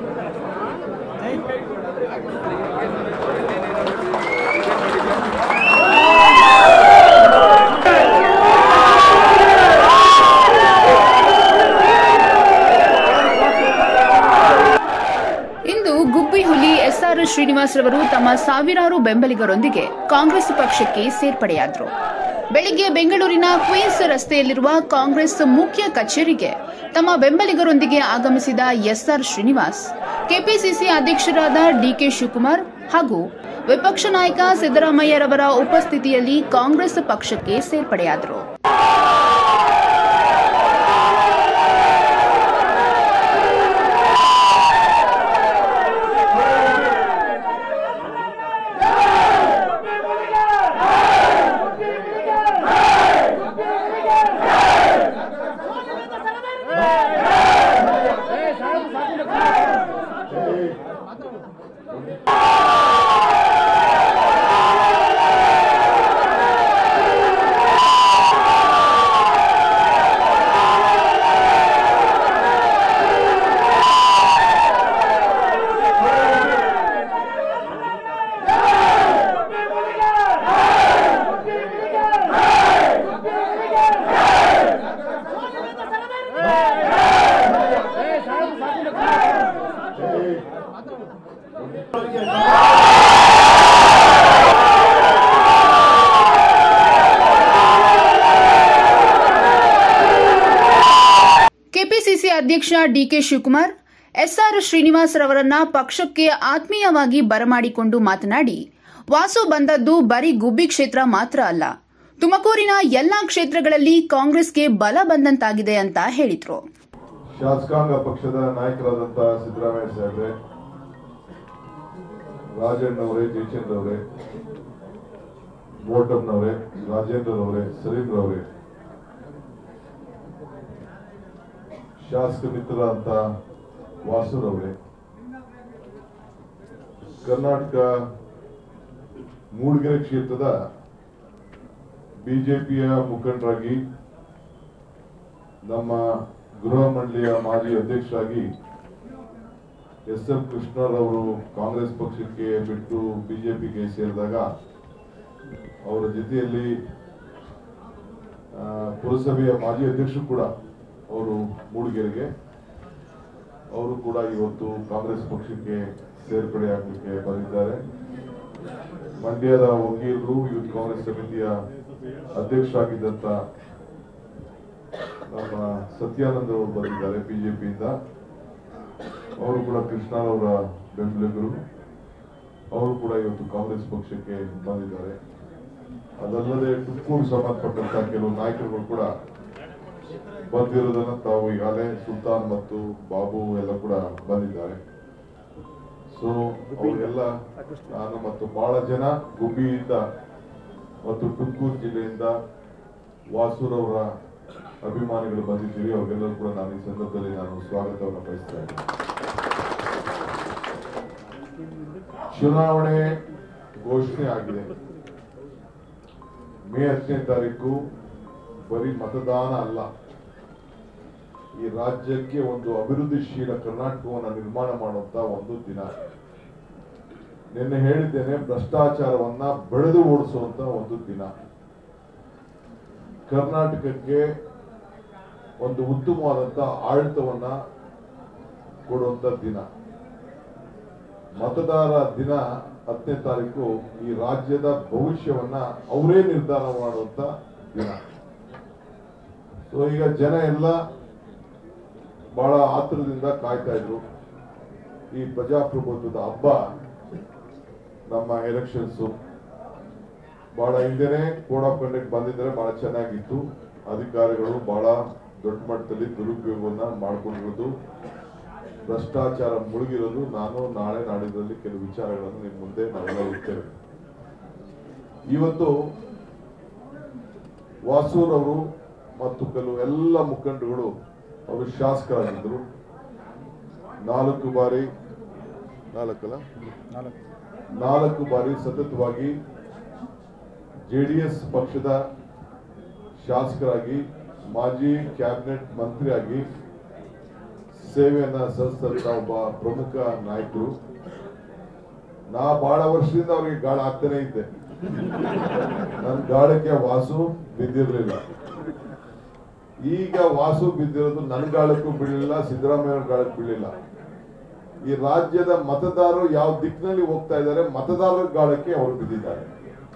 ಇಂದು ಗುಬ್ಬಿ ಹುಲಿ ಎಸ್ಆರ್ ಶ್ರೀನಿವಾಸ್ ರವರು ತಮ್ಮ ಸಾವಿರಾರು ಬೆಂಬಲಿಗರೊಂದಿಗೆ ಕಾಂಗ್ರೆಸ್ ಪಕ್ಷಕ್ಕೆ ಸೇರ್ಪಡೆಯಾದರು ಬೆಳಿಗ್ಗೆ ಬೆಂಗಳೂರಿನ ಕ್ವೀನ್ಸ್ ರಸ್ತೆಯಲ್ಲಿರುವ ಕಾಂಗ್ರೆಸ್ ಮುಖ್ಯ ಕಚೇರಿಗೆ ತಮ್ಮ ಬೆಂಬಲಿಗರೊಂದಿಗೆ ಆಗಮಿಸಿದ ಎಸ್ಆರ್ ಶ್ರೀನಿವಾಸ್ ಕೆಪಿಸಿಸಿ ಅಧ್ಯಕ್ಷರಾದ ಡಿಕೆ ಶಿವಕುಮಾರ್ ಹಾಗೂ ವಿಪಕ್ಷ ನಾಯಕ ಸಿದ್ದರಾಮಯ್ಯರವರ ಉಪಸ್ಥಿತಿಯಲ್ಲಿ ಕಾಂಗ್ರೆಸ್ ಪಕ್ಷಕ್ಕೆ ಸೇರ್ಪಡೆಯಾದರು ಕೆಪಿಸಿಸಿ ಅಧ್ಯಕ್ಷ ಡಿಕೆ ಶಿವಕುಮಾರ್ ಎಸ್ಆರ್ ಶ್ರೀನಿವಾಸ್ ರವರನ್ನ ಪಕ್ಷಕ್ಕೆ ಆತ್ಮೀಯವಾಗಿ ಬರಮಾಡಿಕೊಂಡು ಮಾತನಾಡಿ ವಾಸು ಬಂದದ್ದು ಬರೀ ಗುಬ್ಬಿ ಕ್ಷೇತ್ರ ಮಾತ್ರ ಅಲ್ಲ ತುಮಕೂರಿನ ಎಲ್ಲಾ ಕ್ಷೇತ್ರಗಳಲ್ಲಿ ಕಾಂಗ್ರೆಸ್ಗೆ ಬಲ ಬಂದಂತಾಗಿದೆ ಅಂತ ಹೇಳಿದ್ರು ಶಾಸಕಾಂಗ ಪಕ್ಷದ ನಾಯಕರಾದಂತ ಸಿದ್ದರಾಮಯ್ಯ ಸಾಹೇಬ್ರೆ ರಾಜಣ್ಣವರೇ ಜಯಚಂದ್ರ ಅವರೇ ಬೋಟಮ್ನವರೇ ರಾಜೇಂದ್ರನವರೇ ಸಲೀಂದ್ರವರೇ ಶಾಸಕ ಮಿತ್ರರಾದಂತ ವಾಸುರವರೇ ಕರ್ನಾಟಕ ಮೂಡಿಗೆರೆ ಕ್ಷೇತ್ರದ ಬಿಜೆಪಿಯ ಮುಖಂಡರಾಗಿ ನಮ್ಮ ಗೃಹ ಮಂಡಳಿಯ ಮಾಜಿ ಅಧ್ಯಕ್ಷರಾಗಿ ಎಸ್ ಎಂ ಕೃಷ್ಣರವರು ಕಾಂಗ್ರೆಸ್ ಪಕ್ಷಕ್ಕೆ ಬಿಟ್ಟು ಬಿಜೆಪಿಗೆ ಸೇರಿದಾಗ ಅವರ ಜೊತೆಯಲ್ಲಿ ಆ, ಪುರಸಭೆಯ ಮಾಜಿ ಅಧ್ಯಕ್ಷರು ಕೂಡ ಅವರು ಮೂಡಿಗೆರೆಗೆ ಅವರು ಕೂಡ ಇವತ್ತು ಕಾಂಗ್ರೆಸ್ ಪಕ್ಷಕ್ಕೆ ಸೇರ್ಪಡೆ ಆಗಲಿಕ್ಕೆ ಬಂದಿದ್ದಾರೆ ಮಂಡ್ಯದ ವಕೀಲರು ಯೂತ್ ಕಾಂಗ್ರೆಸ್ ಸಮಿತಿಯ ಅಧ್ಯಕ್ಷರಾಗಿದ್ದಂತ ನಮ್ಮ ಸತ್ಯಾನಂದ್ ಅವರು ಬಂದಿದ್ದಾರೆ ಬಿಜೆಪಿಯಿಂದ ಅವರು ಕೂಡ ಕೃಷ್ಣರವರ ಬೆಂಬಲಿಗರು ಅವರು ಕೂಡ ಇವತ್ತು ಕಾಂಗ್ರೆಸ್ ಪಕ್ಷಕ್ಕೆ ಬಂದಿದ್ದಾರೆ ಅದಲ್ಲದೆ ತುಮಕೂರು ಸಂಬಂಧಪಟ್ಟಂತ ಕೆಲವು ನಾಯಕರುಗಳು ಕೂಡ ಬಂದಿರೋದನ್ನ ತಾವು ಈಗಾಗಲೇ ಸುಲ್ತಾನ್ ಮತ್ತು ಬಾಬು ಎಲ್ಲ ಕೂಡ ಬಂದಿದ್ದಾರೆ ಸೊ ಅವರೆಲ್ಲ ನಾನು ಮತ್ತು ಬಹಳ ಜನ ಗುಬ್ಬಿಯಿಂದ ಮತ್ತು ತುಮಕೂರು ಜಿಲ್ಲೆಯಿಂದ ವಾಸೂರವರ ಅಭಿಮಾನಿಗಳು ಬಂದಿದ್ದೀರಿ ಅವ್ರಿಗೆಲ್ಲರೂ ಕೂಡ ನಾನು ಈ ಸಂದರ್ಭದಲ್ಲಿ ನಾನು ಸ್ವಾಗತವನ್ನು ಬಯಸ್ತಾ ಇದ್ದೀನಿ ಚುನಾವಣೆ ಘೋಷಣೆ ಆಗಿದೆ ಮೇ ಹತ್ತನೇ ತಾರೀಕು ಬರೀ ಮತದಾನ ಅಲ್ಲ ಈ ರಾಜ್ಯಕ್ಕೆ ಒಂದು ಅಭಿವೃದ್ಧಿಶೀಲ ಕರ್ನಾಟಕವನ್ನು ನಿರ್ಮಾಣ ಮಾಡುವಂತ ಒಂದು ದಿನ ನಿನ್ನೆ ಹೇಳಿದ್ದೇನೆ ಭ್ರಷ್ಟಾಚಾರವನ್ನ ಬೆಳೆದು ಓಡಿಸುವಂತ ಒಂದು ದಿನ ಕರ್ನಾಟಕಕ್ಕೆ ಒಂದು ಉತ್ತಮವಾದಂತ ಆಡಳಿತವನ್ನ ಕೊಡುವಂತ ದಿನ ಮತದಾರ ದಿನ ಹತ್ತನೇ ತಾರೀಕು ಈ ರಾಜ್ಯದ ಭವಿಷ್ಯವನ್ನ ಅವರೇ ನಿರ್ಧಾರ ಮಾಡುವಂತ ದಿನ ಸೊ ಈಗ ಜನ ಎಲ್ಲ ಬಹಳ ಆತುರದಿಂದ ಕಾಯ್ತಾ ಇದ್ರು ಈ ಪ್ರಜಾಪ್ರಭುತ್ವದ ಹಬ್ಬ ನಮ್ಮ ಎಲೆಕ್ಷನ್ಸ್ ಬಹಳ ಹಿಂದೆನೆ ಕೋಡ್ ಆಫ್ ಕಂಡಕ್ಟ್ ಬಂದಿದ್ರೆ ಬಹಳ ಚೆನ್ನಾಗಿತ್ತು ಅಧಿಕಾರಿಗಳು ಬಹಳ ದೊಡ್ಡ ಮಟ್ಟದಲ್ಲಿ ದುರುಪಯೋಗವನ್ನ ಮಾಡ್ಕೊಂಡಿರೋದು ಭ್ರಷ್ಟಾಚಾರ ಮುಳುಗಿರೋದು ನಾನು ನಾಳೆ ನಾಡಿದ್ರಲ್ಲಿ ಕೆಲವು ವಿಚಾರಗಳನ್ನು ನಿಮ್ಮ ಮುಂದೆ ನಾವೆಲ್ಲ ಇರ್ತೇವೆ ಇವತ್ತು ವಾಸೂರ್ ಅವರು ಮತ್ತು ಕೆಲವು ಎಲ್ಲ ಮುಖಂಡರುಗಳು ಅವರು ಶಾಸಕರಾಗಿದ್ದರು ನಾಲ್ಕು ಬಾರಿ ನಾಲ್ಕಲ್ಲ ನಾಲ್ಕು ಬಾರಿ ಸತತವಾಗಿ ಜೆಡಿಎಸ್ ಪಕ್ಷದ ಶಾಸಕರಾಗಿ ಮಾಜಿ ಕ್ಯಾಬಿನೆಟ್ ಮಂತ್ರಿಯಾಗಿ ಸೇವೆಯನ್ನ ಸಲ್ಲಿಸಿದಂತ ಒಬ್ಬ ಪ್ರಮುಖ ನಾಯಕರು ನಾ ಬಹಳ ವರ್ಷದಿಂದ ಅವ್ರಿಗೆ ಗಾಳ ಆಗ್ತಾನೆ ಇದ್ದೆ ನನ್ನ ಗಾಳಕ್ಕೆ ವಾಸು ಬಿದ್ದಿರ್ಲಿಲ್ಲ ಈಗ ವಾಸು ಬಿದ್ದಿರೋದು ನನ್ನ ಗಾಳಕ್ಕೂ ಬೀಳಲಿಲ್ಲ ಸಿದ್ದರಾಮಯ್ಯ ಗಾಳಕ್ಕೆ ಬೀಳಲಿಲ್ಲ ಈ ರಾಜ್ಯದ ಮತದಾರರು ಯಾವ ದಿಕ್ಕಿನಲ್ಲಿ ಹೋಗ್ತಾ ಇದ್ದಾರೆ ಮತದಾರರ ಗಾಳಕ್ಕೆ ಅವರು ಬಿದ್ದಿದ್ದಾರೆ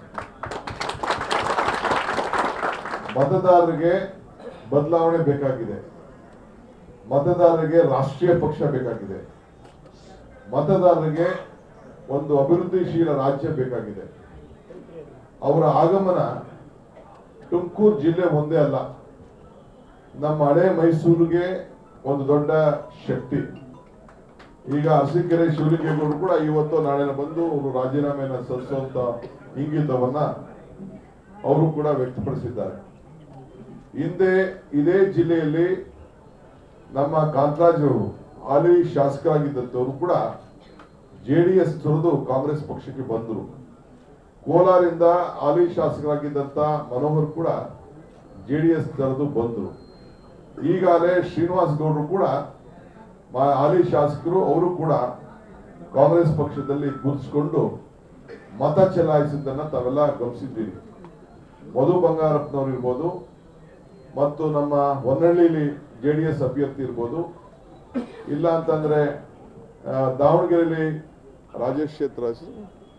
ಮತದಾರರಿಗೆ ಬದಲಾವಣೆ ಬೇಕಾಗಿದೆ ಮತದಾರರಿಗೆ ರಾಷ್ಟ್ರೀಯ ಪಕ್ಷ ಬೇಕಾಗಿದೆ ಮತದಾರರಿಗೆ ಒಂದು ಅಭಿವೃದ್ಧಿಶೀಲ ರಾಜ್ಯ ಬೇಕಾಗಿದೆ ಅವರ ಆಗಮನ ತುಮಕೂರು ಜಿಲ್ಲೆ ಒಂದೇ ಅಲ್ಲ ನಮ್ಮ ಹಳೆ ಮೈಸೂರಿಗೆ ಒಂದು ದೊಡ್ಡ ಶಕ್ತಿ ಈಗ ಅರಸೀಕೆರೆ ಶಿವಲಿಂಗೇಗೌಡರು ಕೂಡ ಇವತ್ತು ನಾಳೆ ಬಂದು ಅವರು ರಾಜೀನಾಮೆಯನ್ನ ಸಲ್ಲಿಸುವಂತ ಇಂಗಿತವನ್ನ ಅವರು ಕೂಡ ವ್ಯಕ್ತಪಡಿಸಿದ್ದಾರೆ ಹಿಂದೆ ಇದೇ ಜಿಲ್ಲೆಯಲ್ಲಿ ನಮ್ಮ ಕಾಂತರಾಜ್ ಅವರು ಹಾಲಿ ಶಾಸಕರಾಗಿದ್ದಂಥವ್ರು ಕೂಡ ಜೆ ಡಿ ಎಸ್ ತೊರೆದು ಕಾಂಗ್ರೆಸ್ ಪಕ್ಷಕ್ಕೆ ಬಂದರು ಕೋಲಾರಿಂದ ಹಾಲಿ ಶಾಸಕರಾಗಿದ್ದಂಥ ಮನೋಹರ್ ಕೂಡ ಜೆ ಡಿ ಎಸ್ ತೊರೆದು ಬಂದರು ಈಗಾಗಲೇ ಶ್ರೀನಿವಾಸ್ ಗೌಡರು ಕೂಡ ಮ- ಹಾಲಿ ಶಾಸಕರು ಅವರು ಕೂಡ ಕಾಂಗ್ರೆಸ್ ಪಕ್ಷದಲ್ಲಿ ಗುರುತಿಸಿಕೊಂಡು ಮತ ಚಲಾಯಿಸಿದ್ದನ್ನ ತಾವೆಲ್ಲ ಗಮನಿಸಿದ್ದೀರಿ ಮಧು ಬಂಗಾರಪ್ಪನವ್ರು ಇರ್ಬೋದು ಮತ್ತು ನಮ್ಮ ಹೊನ್ನಳ್ಳಿಲಿ ಜೆ ಡಿ ಎಸ್ ಅಭ್ಯರ್ಥಿ ಇರ್ಬೋದು ಇಲ್ಲ ಅಂತಂದ್ರೆ ಆ, ದಾವಣಗೆರೆಯಲ್ಲಿ ರಾಜೇಶ್ ಕ್ಷೇತ್ರ ಹೆಸರು?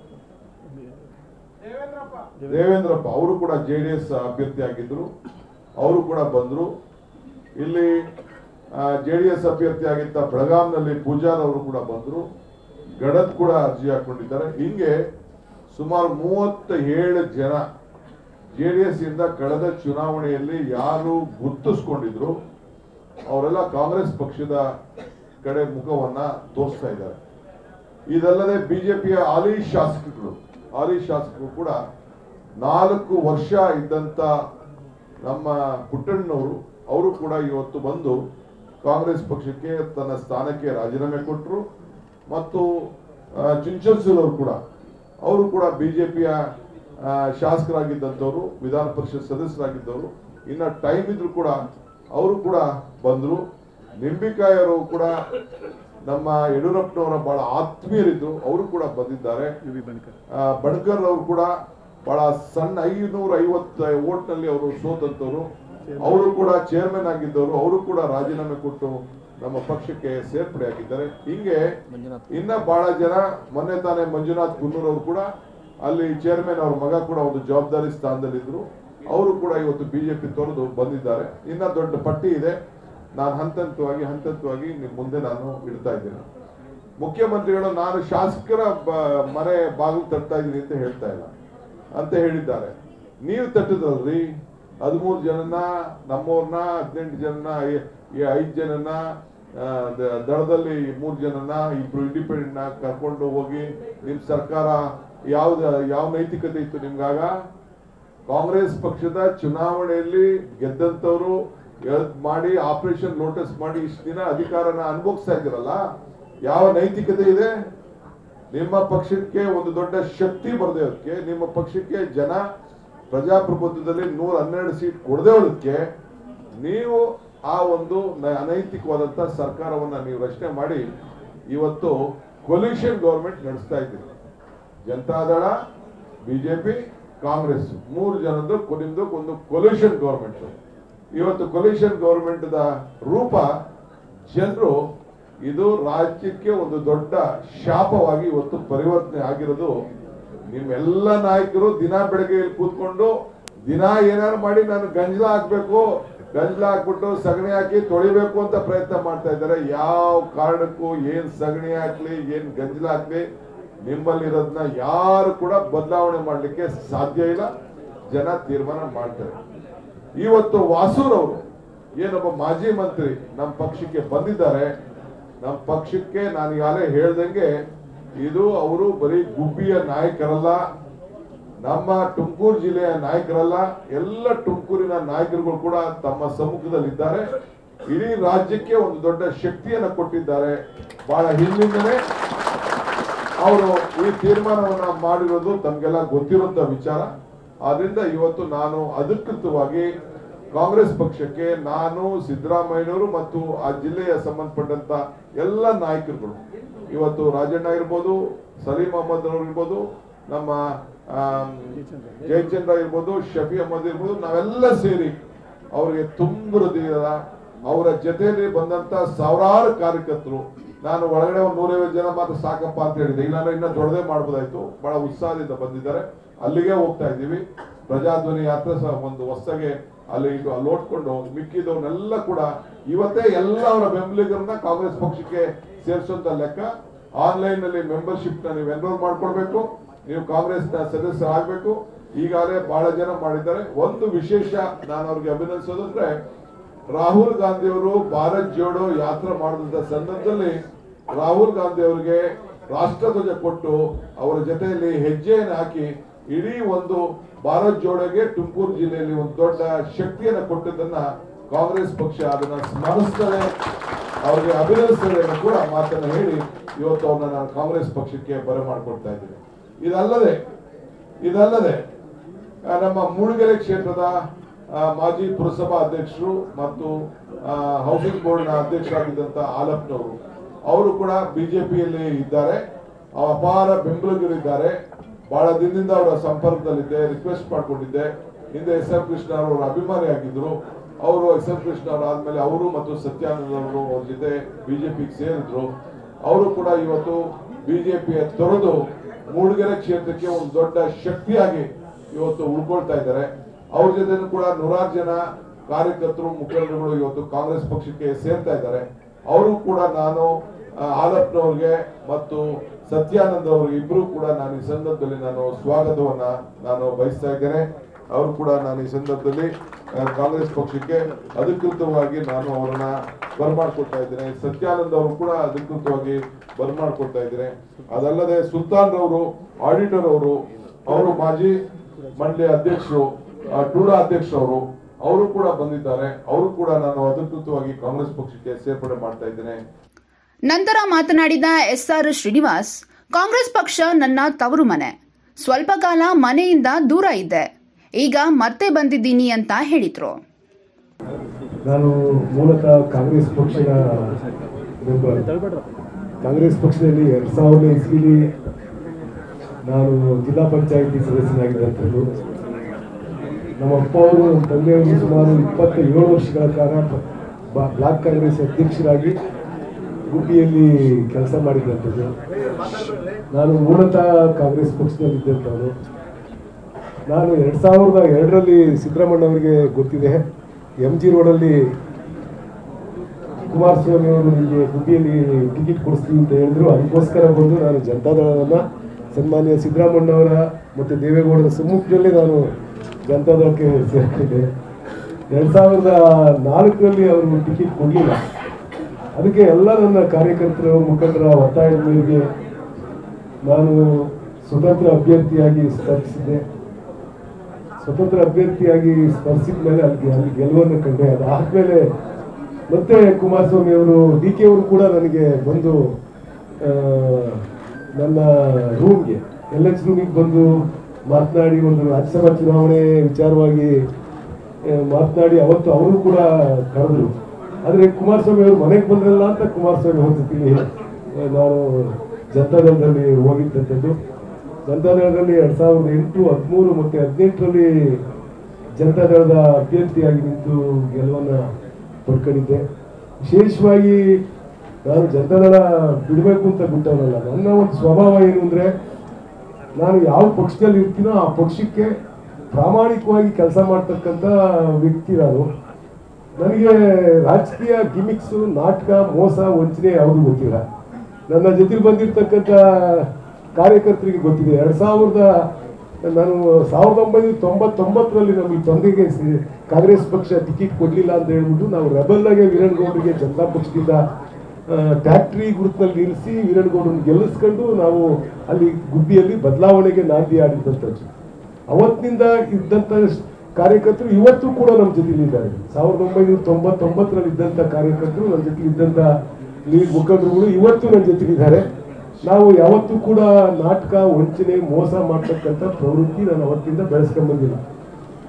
ದೇವೇಂದ್ರಪ್ಪ ಅವರು ಕೂಡ ಜೆ ಡಿ ಎಸ್ ಅಭ್ಯರ್ಥಿ ಆಗಿದ್ರು ಅವರು ಕೂಡ ಬಂದ್ರು ಇಲ್ಲಿ ಜೆ ಡಿ ಎಸ್ ಅಭ್ಯರ್ಥಿ ಆಗಿದ್ದ ಬೆಳಗಾಂನಲ್ಲಿ ಪೂಜಾರ್ ಅವರು ಕೂಡ ಬಂದ್ರು ಗಡದ್ ಕೂಡ ಅರ್ಜಿ ಹಾಕೊಂಡಿದ್ದಾರೆ ಹಿಂಗೆ ಸುಮಾರು ಮೂವತ್ತ ಏಳು ಜನ ಜೆ ಡಿ ಎಸ್ ಇಂದ ಕಳೆದ ಚುನಾವಣೆಯಲ್ಲಿ ಯಾರು ಗುರ್ತಿಸ್ಕೊಂಡಿದ್ರು ಅವರೆಲ್ಲ ಕಾಂಗ್ರೆಸ್ ಪಕ್ಷದ ಕಡೆ ಮುಖವನ್ನ ತೋರಿಸ್ತಾ ಇದ್ದಾರೆ ಇದಲ್ಲದೆ ಬಿಜೆಪಿಯ ಹಾಲಿ ಶಾಸಕರು ಹಾಲಿ ಶಾಸಕರು ಕೂಡ ನಾಲ್ಕು ವರ್ಷ ಇದ್ದಂತ ನಮ್ಮ ಪುಟ್ಟಣ್ಣನವರು ಅವರು ಕೂಡ ಇವತ್ತು ಬಂದು ಕಾಂಗ್ರೆಸ್ ಪಕ್ಷಕ್ಕೆ ತನ್ನ ಸ್ಥಾನಕ್ಕೆ ರಾಜೀನಾಮೆ ಕೊಟ್ಟರು ಮತ್ತು ಚಿಂಚನ್ಸೂರ್ ಅವರು ಕೂಡ ಅವರು ಕೂಡ ಬಿಜೆಪಿಯ ಶಾಸಕರಾಗಿದ್ದಂಥವ್ರು ವಿಧಾನ ಪರಿಷತ್ ಸದಸ್ಯರಾಗಿದ್ದವರು ಇನ್ನ ಟೈಮ್ ಇದ್ರು ಕೂಡ ಅವರು ಕೂಡ ಬಂದ್ರು ನಿಂಬಿಕಾಯಿ ಅವರು ಕೂಡ ನಮ್ಮ ಯಡಿಯೂರಪ್ಪನವರ ಬಹಳ ಆತ್ಮೀಯರಿದ್ರು ಅವರು ಕೂಡ ಬಂದಿದ್ದಾರೆ ಆ, ಬಣಕರ್ ಅವರು ಕೂಡ ಬಹಳ ಸಣ್ಣ ಐನೂರ ಐವತ್ತ ಓಟ್ನಲ್ಲಿ ಅವರು ಸೋತಂತವರು ಅವರು ಕೂಡ ಚೇರ್ಮನ್ ಆಗಿದ್ದವರು ಅವರು ಕೂಡ ರಾಜೀನಾಮೆ ಕೊಟ್ಟು ನಮ್ಮ ಪಕ್ಷಕ್ಕೆ ಸೇರ್ಪಡೆ ಆಗಿದ್ದಾರೆ ಹಿಂಗೆ ಇನ್ನ ಬಹಳ ಜನ ಮೊನ್ನೆ ತಾನೇ ಮಂಜುನಾಥ್ ಕುನ್ನೂರ್ ಅವರು ಕೂಡ ಅಲ್ಲಿ ಚೇರ್ಮನ್ ಅವ್ರ ಮಗ ಕೂಡ ಒಂದು ಜವಾಬ್ದಾರಿ ಸ್ಥಾನದಲ್ಲಿದ್ರು ಅವರು ಕೂಡ ಇವತ್ತು ಬಿಜೆಪಿ ತೊರೆದು ಬಂದಿದ್ದಾರೆ ಇನ್ನ ದೊಡ್ಡ ಪಟ್ಟಿ ಇದೆ ನಾನು ಹಂತ ಹಂತವಾಗಿ ಹಂತ ಹಂತವಾಗಿ ನಿಮ್ ಮುಂದೆ ನಾನು ಇಡ್ತಾ ಇದ್ದೇನೆ ಮುಖ್ಯಮಂತ್ರಿಗಳು ನಾನು ಶಾಸಕರ ಬ- ಮನೆ ಬಾಗಿಲು ತಟ್ತಾ ಇದ್ದೀನಿ ಅಂತ ಹೇಳ್ತಾ ಇಲ್ಲ ಅಂತ ಹೇಳಿದ್ದಾರೆ ನೀವು ತಟ್ಟಿದ್ರಲ್ರಿ ಹದಿಮೂರು ಜನನ ನಮ್ಮವ್ರನ್ನ ಹದಿನೆಂಟು ಜನನ ಐ- ಈ ಐದ್ ಜನನ ಆ, ದ- ದಳದಲ್ಲಿ ಮೂರ್ ಜನನ ಇಬ್ರು ಇಂಡಿಪೆಂಡೆಂಟ್ ನ ಕರ್ಕೊಂಡು ಹೋಗಿ ನಿಮ್ ಸರ್ಕಾರ ಯಾವ್ದ ಯಾವ ನೈತಿಕತೆ ಇತ್ತು ನಿಮ್ಗಾಗ ಕಾಂಗ್ರೆಸ್ ಪಕ್ಷದ ಚುನಾವಣೆಯಲ್ಲಿ ಗೆದ್ದಂತವ್ರು ಎಲ್ಪ್ ಮಾಡಿ ಆಪರೇಷನ್ ಲೋಟಸ್ ಮಾಡಿ ಇಷ್ಟು ದಿನ ಅಧಿಕಾರನ ಅನುಭವಿಸ್ತಾ ಇದ್ದೀರಲ್ಲ ಯಾವ ನೈತಿಕತೆ ಇದೆ ನಿಮ್ಮ ಪಕ್ಷಕ್ಕೆ ಒಂದು ದೊಡ್ಡ ಶಕ್ತಿ ಬರದೇ ಹೋದಕ್ಕೆ ನಿಮ್ಮ ಪಕ್ಷಕ್ಕೆ ಜನ ಪ್ರಜಾಪ್ರಭುತ್ವದಲ್ಲಿ ನೂರ ಹನ್ನೆರಡು ಸೀಟ್ ಕೊಡದೇ ಹೋದಕ್ಕೆ ನೀವು ಆ ಒಂದು ನ- ಅನೈತಿಕವಾದಂತ ಸರ್ಕಾರವನ್ನ ನೀವು ರಚನೆ ಮಾಡಿ ಇವತ್ತು ಕೊಲ್ಯೂಷನ್ ಗೌರ್ಮೆಂಟ್ ನಡೆಸ್ತಾ ಇದ್ದೀರಿ ಜನತಾದಳ ಬಿಜೆಪಿ ಕಾಂಗ್ರೆಸ್ ಮೂರು ಜನದ್ದು ಕೊ- ನಿಮ್ದು ಒಂದು ಕೊಲ್ಯೂಷನ್ ಗೌರ್ಮೆಂಟ್ ಇವತ್ತು ಕೊಲ್ಯೂಷನ್ ಗೌರ್ಮೆಂಟ್ ದ ರೂಪ ಜನರು ಇದು ರಾಜ್ಯಕ್ಕೆ ಒಂದು ದೊಡ್ಡ ಶಾಪವಾಗಿ ಇವತ್ತು ಪರಿವರ್ತನೆ ಆಗಿರೋದು ನಿಮ್ಮೆಲ್ಲ ನಾಯಕರು ದಿನ ಬೆಳಗ್ಗೆ ಇಲ್ಲಿ ಕೂತ್ಕೊಂಡು ದಿನ ಏನಾರು ಮಾಡಿ ನಾನು ಗಂಜಲ ಹಾಕ್ಬೇಕು ಗಂಜಲ ಹಾಕ್ಬಿಟ್ಟು ಸಗಣಿ ಹಾಕಿ ತೊಳಿಬೇಕು ಅಂತ ಪ್ರಯತ್ನ ಮಾಡ್ತಾ ಇದ್ದಾರೆ ಯಾವ ಕಾರಣಕ್ಕೂ ಏನ್ ಸಗಣಿ ಹಾಕ್ಲಿ ಏನ್ ಗಂಜಲ ಹಾಕ್ಲಿ ನಿಮ್ಮಲ್ಲಿರೋದನ್ನ ಯಾರು ಕೂಡ ಬದಲಾವಣೆ ಮಾಡ್ಲಿಕ್ಕೆ ಸಾಧ್ಯ ಇಲ್ಲ ಜನ ತೀರ್ಮಾನ ಮಾಡ್ತಾರೆ ಇವತ್ತು ವಾಸೂರ್ ಅವರು ಏನೊಬ್ಬ ಮಾಜಿ ಮಂತ್ರಿ ನಮ್ಮ ಪಕ್ಷಕ್ಕೆ ಬಂದಿದ್ದಾರೆ ನಮ್ಮ ಪಕ್ಷಕ್ಕೆ ನಾನು ಈಗಾಗಲೇ ಹೇಳ್ದಂಗೆ ಇದು ಅವರು ಬರೀ ಗುಬ್ಬಿಯ ನಾಯಕರಲ್ಲ ನಮ್ಮ ತುಮಕೂರು ಜಿಲ್ಲೆಯ ನಾಯಕರಲ್ಲ ಎಲ್ಲ ತುಮಕೂರಿನ ನಾಯಕರುಗಳು ಕೂಡ ತಮ್ಮ ಸಮ್ಮುಖದಲ್ಲಿದ್ದಾರೆ ಇಡೀ ರಾಜ್ಯಕ್ಕೆ ಒಂದು ದೊಡ್ಡ ಶಕ್ತಿಯನ್ನ ಕೊಟ್ಟಿದ್ದಾರೆ ಬಹಳ ಹಿಂದಿಂದನೇ ಅವರು ಈ ತೀರ್ಮಾನವನ್ನ ಮಾಡಿರೋದು ತಮ್ಗೆಲ್ಲ ಗೊತ್ತಿರುವಂತ ವಿಚಾರ ಆದ್ರಿಂದ ಇವತ್ತು ನಾನು ಅಧಿಕೃತವಾಗಿ ಕಾಂಗ್ರೆಸ್ ಪಕ್ಷಕ್ಕೆ ನಾನು ಸಿದ್ದರಾಮಯ್ಯನವರು ಮತ್ತು ಆ ಜಿಲ್ಲೆಯ ಸಂಬಂಧಪಟ್ಟಂತ ಎಲ್ಲ ನಾಯಕರುಗಳು ಇವತ್ತು ರಾಜಣ್ಣ ಇರ್ಬೋದು ಸಲೀಂ ಅಹಮದ್ ಅವರು ಇರ್ಬೋದು ನಮ್ಮ ಆಮ್, ಜಯಚಂದ್ರ ಇರ್ಬೋದು ಶಫಿ ಅಹಮದ್ ಇರ್ಬೋದು ನಾವೆಲ್ಲ ಸೇರಿ ಅವರಿಗೆ ತುಂಬ ಹೃದಯದ ಅವರ ಜೊತೆಯಲ್ಲಿ ಬಂದಂತ ಸಾವಿರಾರು ಕಾರ್ಯಕರ್ತರು ನಾನು ಒಳಗಡೆ ಒಂದು ನೂರೈವತ್ತು ಜನ ಮಾತ್ರ ಸಾಕಪ್ಪ ಅಂತ ಹೇಳಿದೆ ಇಲ್ಲಾಂದ್ರೆ ಇನ್ನ ದೊಡ್ಡದೇ ಮಾಡ್ಬೋದಾಯ್ತು ಬಹಳ ಉತ್ಸಾಹದಿಂದ ಬಂದಿದ್ದಾರೆ ಅಲ್ಲಿಗೆ ಹೋಗ್ತಾ ಇದ್ದೀವಿ ಪ್ರಜಾಧ್ವನಿ ಯಾತ್ರೆ ಸಹ ಒಂದು ಹೊಸಗೆ ಅಲ್ಲಿ ಇದು ಅಲ್ಲಿ ಓಡ್ಕೊಂಡು ಮಿಕ್ಕಿದವನ್ನೆಲ್ಲ ಕೂಡ ಇವತ್ತೇ ಎಲ್ಲ ಅವರ ಬೆಂಬಲಿಗರನ್ನ ಕಾಂಗ್ರೆಸ್ ಪಕ್ಷಕ್ಕೆ ಸೇರಿಸುವಂತ ಲೆಕ್ಕ ಆನ್ಲೈನ್ ನಲ್ಲಿ ಮೆಂಬರ್ಶಿಪ್ ನ ನೀವು ಎನ್ರೋಲ್ ಮಾಡ್ಕೊಳ್ಬೇಕು ನೀವು ಕಾಂಗ್ರೆಸ್ ನ ಸದಸ್ಯ ಆಗ್ಬೇಕು ಈಗಾಗಲೇ ಬಹಳ ಜನ ಮಾಡಿದ್ದಾರೆ ಒಂದು ವಿಶೇಷ ನಾನು ಅವ್ರಿಗೆ ಅಭಿನಂದಿಸೋದು ಅಂದ್ರೆ ರಾಹುಲ್ ಗಾಂಧಿ ಅವರು ಭಾರತ್ ಜೋಡೋ ಯಾತ್ರೆ ಮಾಡಿದಂತ ಸಂದರ್ಭದಲ್ಲಿ ರಾಹುಲ್ ಗಾಂಧಿ ಅವರಿಗೆ ರಾಷ್ಟ್ರಧ್ವಜ ಕೊಟ್ಟು ಅವರ ಜೊತೆಯಲ್ಲಿ ಹೆಜ್ಜೆಯನ್ನು ಹಾಕಿ ಇಡೀ ಒಂದು ಭಾರತ್ ಜೋಡೋಗೆ ತುಮಕೂರು ಜಿಲ್ಲೆಯಲ್ಲಿ ಒಂದು ದೊಡ್ಡ ಶಕ್ತಿಯನ್ನು ಕೊಟ್ಟಿದ್ದನ್ನ ಕಾಂಗ್ರೆಸ್ ಪಕ್ಷ ಅದನ್ನ ಸ್ಮರಿಸ್ತದೆ ಅವರಿಗೆ ಅಭಿನಂದಿಸ್ತದೆ ಅನ್ನೋ ಕೂಡ ಮಾತನ್ನ ಹೇಳಿ ಇವತ್ತು ಅವ್ರನ್ನ ನಾನು ಕಾಂಗ್ರೆಸ್ ಪಕ್ಷಕ್ಕೆ ಬರಮಾಡ್ಕೊಡ್ತಾ ಇದ್ದೀನಿ ಇದಲ್ಲದೆ ಇದಲ್ಲದೆ ಆ, ನಮ್ಮ ಮೂಡಿಗೆರೆ ಕ್ಷೇತ್ರದ ಆ, ಮಾಜಿ ಪುರಸಭಾ ಅಧ್ಯಕ್ಷರು ಮತ್ತು ಆ, ಹೌಸಿಂಗ್ ಬೋರ್ಡ್ನ ಅಧ್ಯಕ್ಷರಾಗಿದ್ದಂತ ಆಲಪ್ನವರು ಅವರು ಕೂಡ ಬಿಜೆಪಿಯಲ್ಲಿ ಇದ್ದಾರೆ ಆ ಅಪಾರ ಬೆಂಬಲಿಗರಿದ್ದಾರೆ ಬಹಳ ದಿನದಿಂದ ಅವರ ಸಂಪರ್ಕದಲ್ಲಿದ್ದೆ ರಿಕ್ವೆಸ್ಟ್ ಮಾಡ್ಕೊಂಡಿದ್ದೆ ಹಿಂದೆ ಎಸ್ ಎಂ ಕೃಷ್ಣ ಅವರು ಅಭಿಮಾನಿ ಆಗಿದ್ರು ಅವರು ಎಸ್ ಎಂ ಕೃಷ್ಣ ಅವರು ಆದ್ಮೇಲೆ ಅವರು ಮತ್ತು ಸತ್ಯಾನಂದ ಅವರು ಅವ್ರ ಜೊತೆ ಬಿಜೆಪಿಗೆ ಸೇರಿದ್ರು ಅವರು ಕೂಡ ಇವತ್ತು ಬಿಜೆಪಿಯ ತೊರೆದು ಮೂಡಿಗೆರೆ ಕ್ಷೇತ್ರಕ್ಕೆ ಒಂದು ದೊಡ್ಡ ಶಕ್ತಿಯಾಗಿ ಇವತ್ತು ಉಳ್ಕೊಳ್ತಾ ಇದ್ದಾರೆ ಅವ್ರ ಜೊತೆ ಕೂಡ ನೂರಾರು ಜನ ಕಾರ್ಯಕರ್ತರು ಮುಖಂಡರುಗಳು ಇವತ್ತು ಕಾಂಗ್ರೆಸ್ ಪಕ್ಷಕ್ಕೆ ಸೇರ್ತಾ ಇದ್ದಾರೆ ಅವರು ಕೂಡ ನಾನು ಆ, ಆಲಪ್ನವ್ರಿಗೆ ಮತ್ತು ಸತ್ಯಾನಂದ್ ಅವ್ರಿಗೆ ಇಬ್ರು ಕೂಡ ನಾನು ಈ ಸಂದರ್ಭದಲ್ಲಿ ನಾನು ಸ್ವಾಗತವನ್ನ ನಾನು ಬಯಸ್ತಾ ಇದ್ದೇನೆ ಅವರು ಕೂಡ ನಾನು ಈ ಸಂದರ್ಭದಲ್ಲಿ ಆ, ಕಾಂಗ್ರೆಸ್ ಪಕ್ಷಕ್ಕೆ ಅಧಿಕೃತವಾಗಿ ನಾನು ಅವರನ್ನ ಬರ್ಮಾಡ್ಕೊಳ್ತಾ ಇದ್ದೇನೆ ಸತ್ಯಾನಂದ್ ಅವರು ಕೂಡ ಅಧಿಕೃತವಾಗಿ ಬರ್ಮಾಡ್ಕೊಳ್ತಾ ಇದ್ದೇನೆ ಅದಲ್ಲದೆ ಸುಲ್ತಾನ್ ರವರು ಆಡಿಟರ್ ಅವರು ಅವರು ಮಾಜಿ ಮಂಡಳಿ ಅಧ್ಯಕ್ಷರು ಆ, ಟೂಡಾ ಅಧ್ಯಕ್ಷರವರು ಅವರು ಕೂಡ ಬಂದಿದ್ದಾರೆ ಅವರು ಕೂಡ ನಾನು ಅಧಿಕೃತವಾಗಿ ಕಾಂಗ್ರೆಸ್ ಪಕ್ಷಕ್ಕೆ ಸೇರ್ಪಡೆ ಮಾಡ್ತಾ ಇದ್ದೇನೆ ನಂತರ ಮಾತನಾಡಿದ ಎಸ್ಆರ್ ಶ್ರೀನಿವಾಸ್ ಕಾಂಗ್ರೆಸ್ ಪಕ್ಷ ನನ್ನ ತವರು ಮನೆ ಸ್ವಲ್ಪ ಕಾಲ ಮನೆಯಿಂದ ದೂರ ಇದ್ದೆ ಈಗ ಮತ್ತೆ ಬಂದಿದ್ದೀನಿ ಅಂತ ಹೇಳಿದ್ರು ನಾನು ಮೂಲತಃ ಕಾಂಗ್ರೆಸ್ ಪಕ್ಷದ ಮೆಂಬರ್ ಕಾಂಗ್ರೆಸ್ ಪಕ್ಷದಲ್ಲಿ ಎರಡು ಸಾವಿರದ ಇಸ್ವಿಲಿ ನಾನು ಜಿಲ್ಲಾ ಪಂಚಾಯಿತಿ ಸದಸ್ಯನಾಗಿದ್ದಂಥದ್ದು ನಮ್ಮ ಅಪ್ಪ ಅವರು ನಮ್ಮ ತಂದೆಯವರು ಸುಮಾರು ಇಪ್ಪತ್ತ ಏಳು ವರ್ಷಗಳ ಕಾಲ ಬ- ಬ್ಲಾಕ್ ಕಾಂಗ್ರೆಸ್ ಅಧ್ಯಕ್ಷರಾಗಿ ಗುಬ್ಬಿಯಲ್ಲಿ ಕೆಲಸ ಮಾಡಿದ್ದಂಥದ್ದು ನಾನು ಮೂಲತಃ ಕಾಂಗ್ರೆಸ್ ಪಕ್ಷದಲ್ಲಿದ್ದಂಥವನು ನಾನು ಎರಡು ಸಾವಿರದ ಎರಡರಲ್ಲಿ ಸಿದ್ದರಾಮಣ್ಣ ಅವರಿಗೆ ಗೊತ್ತಿದೆ ಎಂ ಜಿ ರೋಡಲ್ಲಿ ಕುಮಾರಸ್ವಾಮಿ ಅವರು ನಿಮಗೆ ಗುಬ್ಬಿಯಲ್ಲಿ ಟಿಕೆಟ್ ಕೊಡಿಸ್ತೀವಿ ಅಂತ ಹೇಳಿದ್ರು ಅದಕ್ಕೋಸ್ಕರ ಬಂದು ನಾನು ಜನತಾದಳವನ್ನು ಸನ್ಮಾನ್ಯ ಸಿದ್ದರಾಮಣ್ಣವರ ಮತ್ತು ದೇವೇಗೌಡರ ಸಮ್ಮುಖದಲ್ಲಿ ನಾನು ಜನತಾದಳಕ್ಕೆ ಸೇರ್ತಿದ್ದೆ ಎರಡು ಸಾವಿರದ ನಾಲ್ಕರಲ್ಲಿ ಅವರು ಟಿಕೆಟ್ ಕೊಡಲಿಲ್ಲ ಅದಕ್ಕೆ ಎಲ್ಲ ನನ್ನ ಕಾರ್ಯಕರ್ತರು ಮುಖಂಡರ ಒತ್ತಾಯದ ಮೇರೆಗೆ ನಾನು ಸ್ವತಂತ್ರ ಅಭ್ಯರ್ಥಿಯಾಗಿ ಸ್ಪರ್ಧಿಸಿದ್ದೆ ಸ್ವತಂತ್ರ ಅಭ್ಯರ್ಥಿಯಾಗಿ ಸ್ಪರ್ಧಿಸಿದ ಮೇಲೆ ಅಲ್ಲಿ ಅಲ್ಲಿ ಗೆಲುವನ್ನು ಕಂಡೆ ಅದಾದ್ಮೇಲೆ ಮತ್ತೆ ಕುಮಾರಸ್ವಾಮಿ ಅವರು ಡಿ ಕೆ ಅವರು ಕೂಡ ನನಗೆ ಬಂದು ಆ, ನನ್ನ ರೂಮ್ಗೆ ಎಲ್ ಎಚ್ ರೂಮಿಗೆ ಬಂದು ಮಾತನಾಡಿ ಒಂದು ರಾಜ್ಯಸಭಾ ಚುನಾವಣೆ ವಿಚಾರವಾಗಿ ಆ, ಮಾತನಾಡಿ ಅವತ್ತು ಅವರು ಕೂಡ ಕರೆದ್ರು ಆದರೆ ಕುಮಾರಸ್ವಾಮಿ ಅವರು ಮನೆಗೆ ಬಂದ್ರಲ್ಲ ಅಂತ ಕುಮಾರಸ್ವಾಮಿ ಹೋಗ್ತಿದ್ದೀನಿ ನಾನು ಜನತಾದಳದಲ್ಲಿ ಹೋಗಿದ್ದಂಥದ್ದು ಜನತಾದಳದಲ್ಲಿ ಎರಡ್ ಸಾವಿರದ ಎಂಟು ಹದಿಮೂರು ಮತ್ತೆ ಹದಿನೆಂಟರಲ್ಲಿ ಜನತಾದಳದ ಅಭ್ಯರ್ಥಿಯಾಗಿ ನಿಂತು ಗೆಲುವನ್ನ ಪಡ್ಕೊಂಡಿದ್ದೆ ವಿಶೇಷವಾಗಿ ನಾನು ಜನತಾದಳ ಬಿಡಬೇಕು ಅಂತ ಬಿಟ್ಟವನಲ್ಲ ನನ್ನ ಒಂದು ಸ್ವಭಾವ ಏನು ಅಂದ್ರೆ ನಾನು ಯಾವ ಪಕ್ಷದಲ್ಲಿ ಇರ್ತೀನೋ ಆ ಪಕ್ಷಕ್ಕೆ ಪ್ರಾಮಾಣಿಕವಾಗಿ ಕೆಲಸ ಮಾಡ್ತಕ್ಕಂಥ ವ್ಯಕ್ತಿ ನಾನು ನನಗೆ ರಾಜಕೀಯ ಗಿಮಿಕ್ಸು ನಾಟಕ ಮೋಸ ವಂಚನೆ ಯಾವುದು ಗೊತ್ತಿಲ್ಲ ನನ್ನ ಜೊತೆಲಿ ಬಂದಿರತಕ್ಕಂಥ ಕಾರ್ಯಕರ್ತರಿಗೆ ಗೊತ್ತಿದೆ ಎರಡ್ ಸಾವಿರದ ನಾನು ಸಾವಿರದ ಒಂಬೈನೂರ ತೊಂಬತ್ತೊಂಬತ್ತರಲ್ಲಿ ನಮಗೆ ತಂದೆಗೆ ಸಿ- ಕಾಂಗ್ರೆಸ್ ಪಕ್ಷ ಟಿಕೆಟ್ ಕೊಡಲಿಲ್ಲ ಅಂತ ಹೇಳ್ಬಿಟ್ಟು ನಾವು ರೆಬಲ್ಲಾಗೆ ವೀರಣ್ಣಗೌಡರಿಗೆ ಜನತಾ ಪಕ್ಷದಿಂದ ಟ್ಯಾಕ್ಟ್ರಿ ಗುರುತಿನಲ್ಲಿ ನಿಲ್ಲಿಸಿ ವೀರಣ್ಣಗೌಡರನ್ನು ಗೆಲ್ಲಿಸ್ಕೊಂಡು ನಾವು ಅಲ್ಲಿ ಗುಬ್ಬಿಯಲ್ಲಿ ಬದಲಾವಣೆಗೆ ನಾಂದಿ ಆಡಿದಂಥದ್ದು ಅವತ್ತಿನಿಂದ ಇದ್ದಂಥ ಕಾರ್ಯಕರ್ತರು ಇವತ್ತು ಕೂಡ ನಮ್ಮ ಜೊತೆಲಿ ಇದ್ದಾರೆ ಸಾವಿರದ ಒಂಬೈನೂರ ತೊಂಬತ್ತೊಂಬತ್ತರಲ್ಲಿ ಇದ್ದಂಥ ಕಾರ್ಯಕರ್ತರು ನಮ್ಮ ಜೊತೆ ಇದ್ದಂಥ ಲೀಗ್ ಮುಖಂಡರುಗಳು ಇವತ್ತು ನನ್ನ ಜೊತೆಲಿದ್ದಾರೆ ನಾವು ಯಾವತ್ತೂ ಕೂಡ ನಾಟಕ ವಂಚನೆ ಮೋಸ ಮಾಡ್ತಕ್ಕಂಥ ಪ್ರವೃತ್ತಿ ನಾನು ಅವತ್ತಿಂದ ಬೆಳೆಸ್ಕೊಂಡ್ ಬಂದಿಲ್ಲ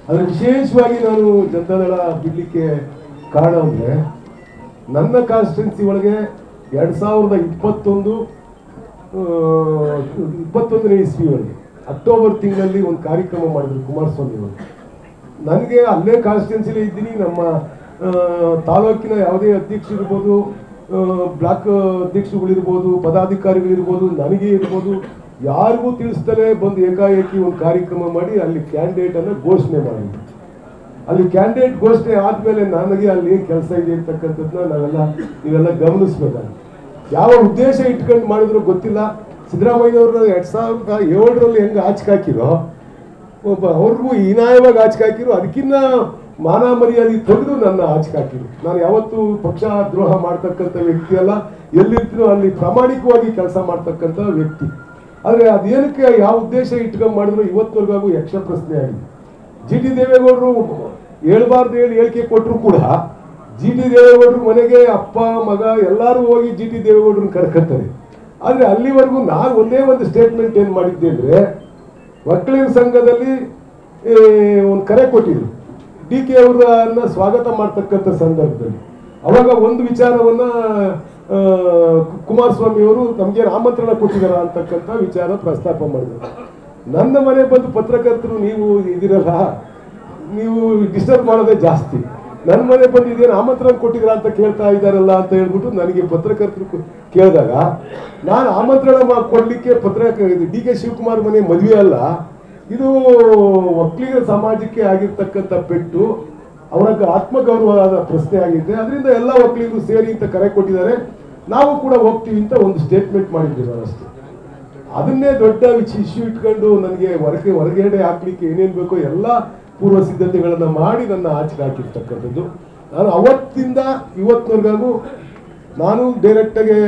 ಆದರೆ ವಿಶೇಷವಾಗಿ ನಾನು ಜನತಾದಳ ಬಿಡ್ಲಿಕ್ಕೆ ಕಾರಣ ಅಂದರೆ ನನ್ನ ಕಾನ್ಸ್ಟಿಟ್ಯೂನ್ಸಿ ಒಳಗೆ ಎರಡು ಸಾವಿರದ ಇಪ್ಪತ್ತೊಂದು ಆ, ಇಪ್ಪತ್ತೊಂದನೇ ಇಸ್ವಿ ಒಳಗೆ ಅಕ್ಟೋಬರ್ ತಿಂಗಳಲ್ಲಿ ಒಂದು ಕಾರ್ಯಕ್ರಮ ಮಾಡಿದ್ರು ಕುಮಾರಸ್ವಾಮಿ ಅವರು ನನಗೆ ಅಲ್ಲೇ ಕಾನ್ಸ್ಟಿಟ್ಯೂನ್ಸಿಲೇ ಇದ್ದೀನಿ ನಮ್ಮ ಆ, ತಾಲೂಕಿನ ಯಾವುದೇ ಅಧ್ಯಕ್ಷ ಇರ್ಬೋದು ಆ, ಬ್ಲಾಕ್ ಅಧ್ಯಕ್ಷರುಗಳಿರ್ಬೋದು ಪದಾಧಿಕಾರಿಗಳಿರ್ಬೋದು ನನಗೆ ಇರ್ಬೋದು ಯಾರಿಗೂ ತಿಳಿಸ್ತಲೇ ಬಂದು ಏಕಾಏಕಿ ಒಂದು ಕಾರ್ಯಕ್ರಮ ಮಾಡಿ ಅಲ್ಲಿ ಕ್ಯಾಂಡಿಡೇಟ್ ಅನ್ನ ಘೋಷಣೆ ಮಾಡಿದ್ರು ಅಲ್ಲಿ ಕ್ಯಾಂಡಿಡೇಟ್ ಘೋಷಣೆ ಆದ್ಮೇಲೆ ನನಗೆ ಅಲ್ಲಿ ಏನ್ ಕೆಲಸ ಇದೆ ಅಂತಕ್ಕಂಥದ್ದನ್ನ ನಾವೆಲ್ಲ ನೀವೆಲ್ಲ ಗಮನಿಸ್ಬೇಕಾಗುತ್ತೆ ಯಾವ ಉದ್ದೇಶ ಇಟ್ಕೊಂಡು ಮಾಡಿದ್ರು ಗೊತ್ತಿಲ್ಲ ಸಿದ್ದರಾಮಯ್ಯನವ್ರನ್ನ ಎರಡ್ ಸಾವಿರದ ಏಳರಲ್ಲಿ ಹೆಂಗ್ ಆಚೆ ಹಾಕಿರೋ ಒಬ್ಬ ಅವ್ರಿಗೂ ಹೀನಾಯವಾಗಿ ಆಚೆ ಹಾಕಿರು ಅದಕ್ಕಿನ್ನ ಮಾನ ಮರ್ಯಾದೆ ತೆಗೆದು ನನ್ನ ಆಚೆ ಹಾಕಿರು ನಾನು ಯಾವತ್ತೂ ಪಕ್ಷ ದ್ರೋಹ ಮಾಡ್ತಕ್ಕಂಥ ವ್ಯಕ್ತಿ ಅಲ್ಲ ಎಲ್ಲಿರ್ತೀನೋ ಅಲ್ಲಿ ಪ್ರಾಮಾಣಿಕವಾಗಿ ಕೆಲಸ ಮಾಡ್ತಕ್ಕಂಥ ವ್ಯಕ್ತಿ ಆದ್ರೆ ಅದೇನಕ್ಕೆ ಯಾವ ಉದ್ದೇಶ ಇಟ್ಕೊಂಡು ಮಾಡಿದ್ರು ಇವತ್ತವರೆಗೂ ಯಕ್ಷ ಪ್ರಶ್ನೆ ಆಗಿದೆ ಜಿ ಟಿ ದೇವೇಗೌಡರು ಹೇಳ್ಬಾರ್ದು ಹೇಳಿ ಹೇಳಿಕೆ ಕೊಟ್ಟರು ಕೂಡ ಜಿ ಟಿ ದೇವೇಗೌಡರು ಮನೆಗೆ ಅಪ್ಪ ಮಗ ಎಲ್ಲರೂ ಹೋಗಿ ಜಿ ಟಿ ದೇವೇಗೌಡರನ್ನ ಕರ್ಕತ್ತಾರೆ ಆದ್ರೆ ಅಲ್ಲಿವರೆಗೂ ನಾನು ಒಂದೇ ಒಂದು ಸ್ಟೇಟ್ಮೆಂಟ್ ಏನ್ ಮಾಡಿದ್ದೆ ಅಂದ್ರೆ ಒಕ್ಕಲಿಗರ ಸಂಘದಲ್ಲಿ ಒಂದು ಕರೆ ಕೊಟ್ಟಿದ್ರು ಡಿ ಕೆ ಅವರನ್ನ ಸ್ವಾಗತ ಮಾಡ್ತಕ್ಕಂಥ ಸಂದರ್ಭದಲ್ಲಿ ಅವಾಗ ಒಂದು ವಿಚಾರವನ್ನ ಆ, ಕುಮಾರಸ್ವಾಮಿ ಅವರು ನಮ್ಗೆ ಆಮಂತ್ರಣ ಕೊಟ್ಟಿದಾರ ಅಂತಕ್ಕಂಥ ವಿಚಾರ ಪ್ರಸ್ತಾಪ ಮಾಡಿದ್ರು ನನ್ನ ಮನೆ ಬಂದು ಪತ್ರಕರ್ತರು ನೀವು ಇದಿರಲ್ಲ ನೀವು ಡಿಸ್ಟರ್ಬ್ ಮಾಡೋದೇ ಜಾಸ್ತಿ ನನ್ನ ಮನೆ ಬಂದು ಇದೇನು ಆಮಂತ್ರಣ ಕೊಟ್ಟಿದ್ರ ಅಂತ ಕೇಳ್ತಾ ಇದ್ದಾರಲ್ಲ ಅಂತ ಹೇಳ್ಬಿಟ್ಟು ನನಗೆ ಪತ್ರಕರ್ತರು ಕು- ಕೇಳಿದಾಗ ನಾನು ಆಮಂತ್ರಣ ಮಾ- ಕೊಡ್ಲಿಕ್ಕೆ ಪತ್ರ ಡಿ ಕೆ ಶಿವಕುಮಾರ್ ಮನೆ ಮದುವೆ ಅಲ್ಲ ಇದು ಒಕ್ಕಲಿಗರ ಸಮಾಜಕ್ಕೆ ಆಗಿರ್ತಕ್ಕಂಥ ಪೆಟ್ಟು ಅವರ ಆತ್ಮಗೌರವದ ಪ್ರಶ್ನೆ ಆಗಿದೆ ಅದರಿಂದ ಎಲ್ಲ ಒಕ್ಕಲಿಗರು ಸೇರಿ ಅಂತ ಕರೆ ಕೊಟ್ಟಿದ್ದಾರೆ ನಾವು ಕೂಡ ಹೋಗ್ತೀವಿ ಅಂತ ಒಂದು ಸ್ಟೇಟ್ಮೆಂಟ್ ಮಾಡಿದ್ವಿ ನಾನು ಅಷ್ಟೇ ಅದನ್ನೇ ದೊಡ್ಡ ಇಶ್ಯೂ ಇಟ್ಕೊಂಡು ನನಗೆ ಹೊರಗೆ ಹೊರಗಡೆ ಹಾಕ್ಲಿಕ್ಕೆ ಏನೇನ್ ಬೇಕೋ ಎಲ್ಲ ಪೂರ್ವ ಸಿದ್ಧತೆಗಳನ್ನ ಮಾಡಿ ನನ್ನ ಆಚೆಗೆ ಹಾಕಿರ್ತಕ್ಕಂಥದ್ದು ನಾನು ಅವತ್ತಿಂದ ಇವತ್ತಿನವರೆಗೂ ನಾನು ಡೈರೆಕ್ಟಾಗಿ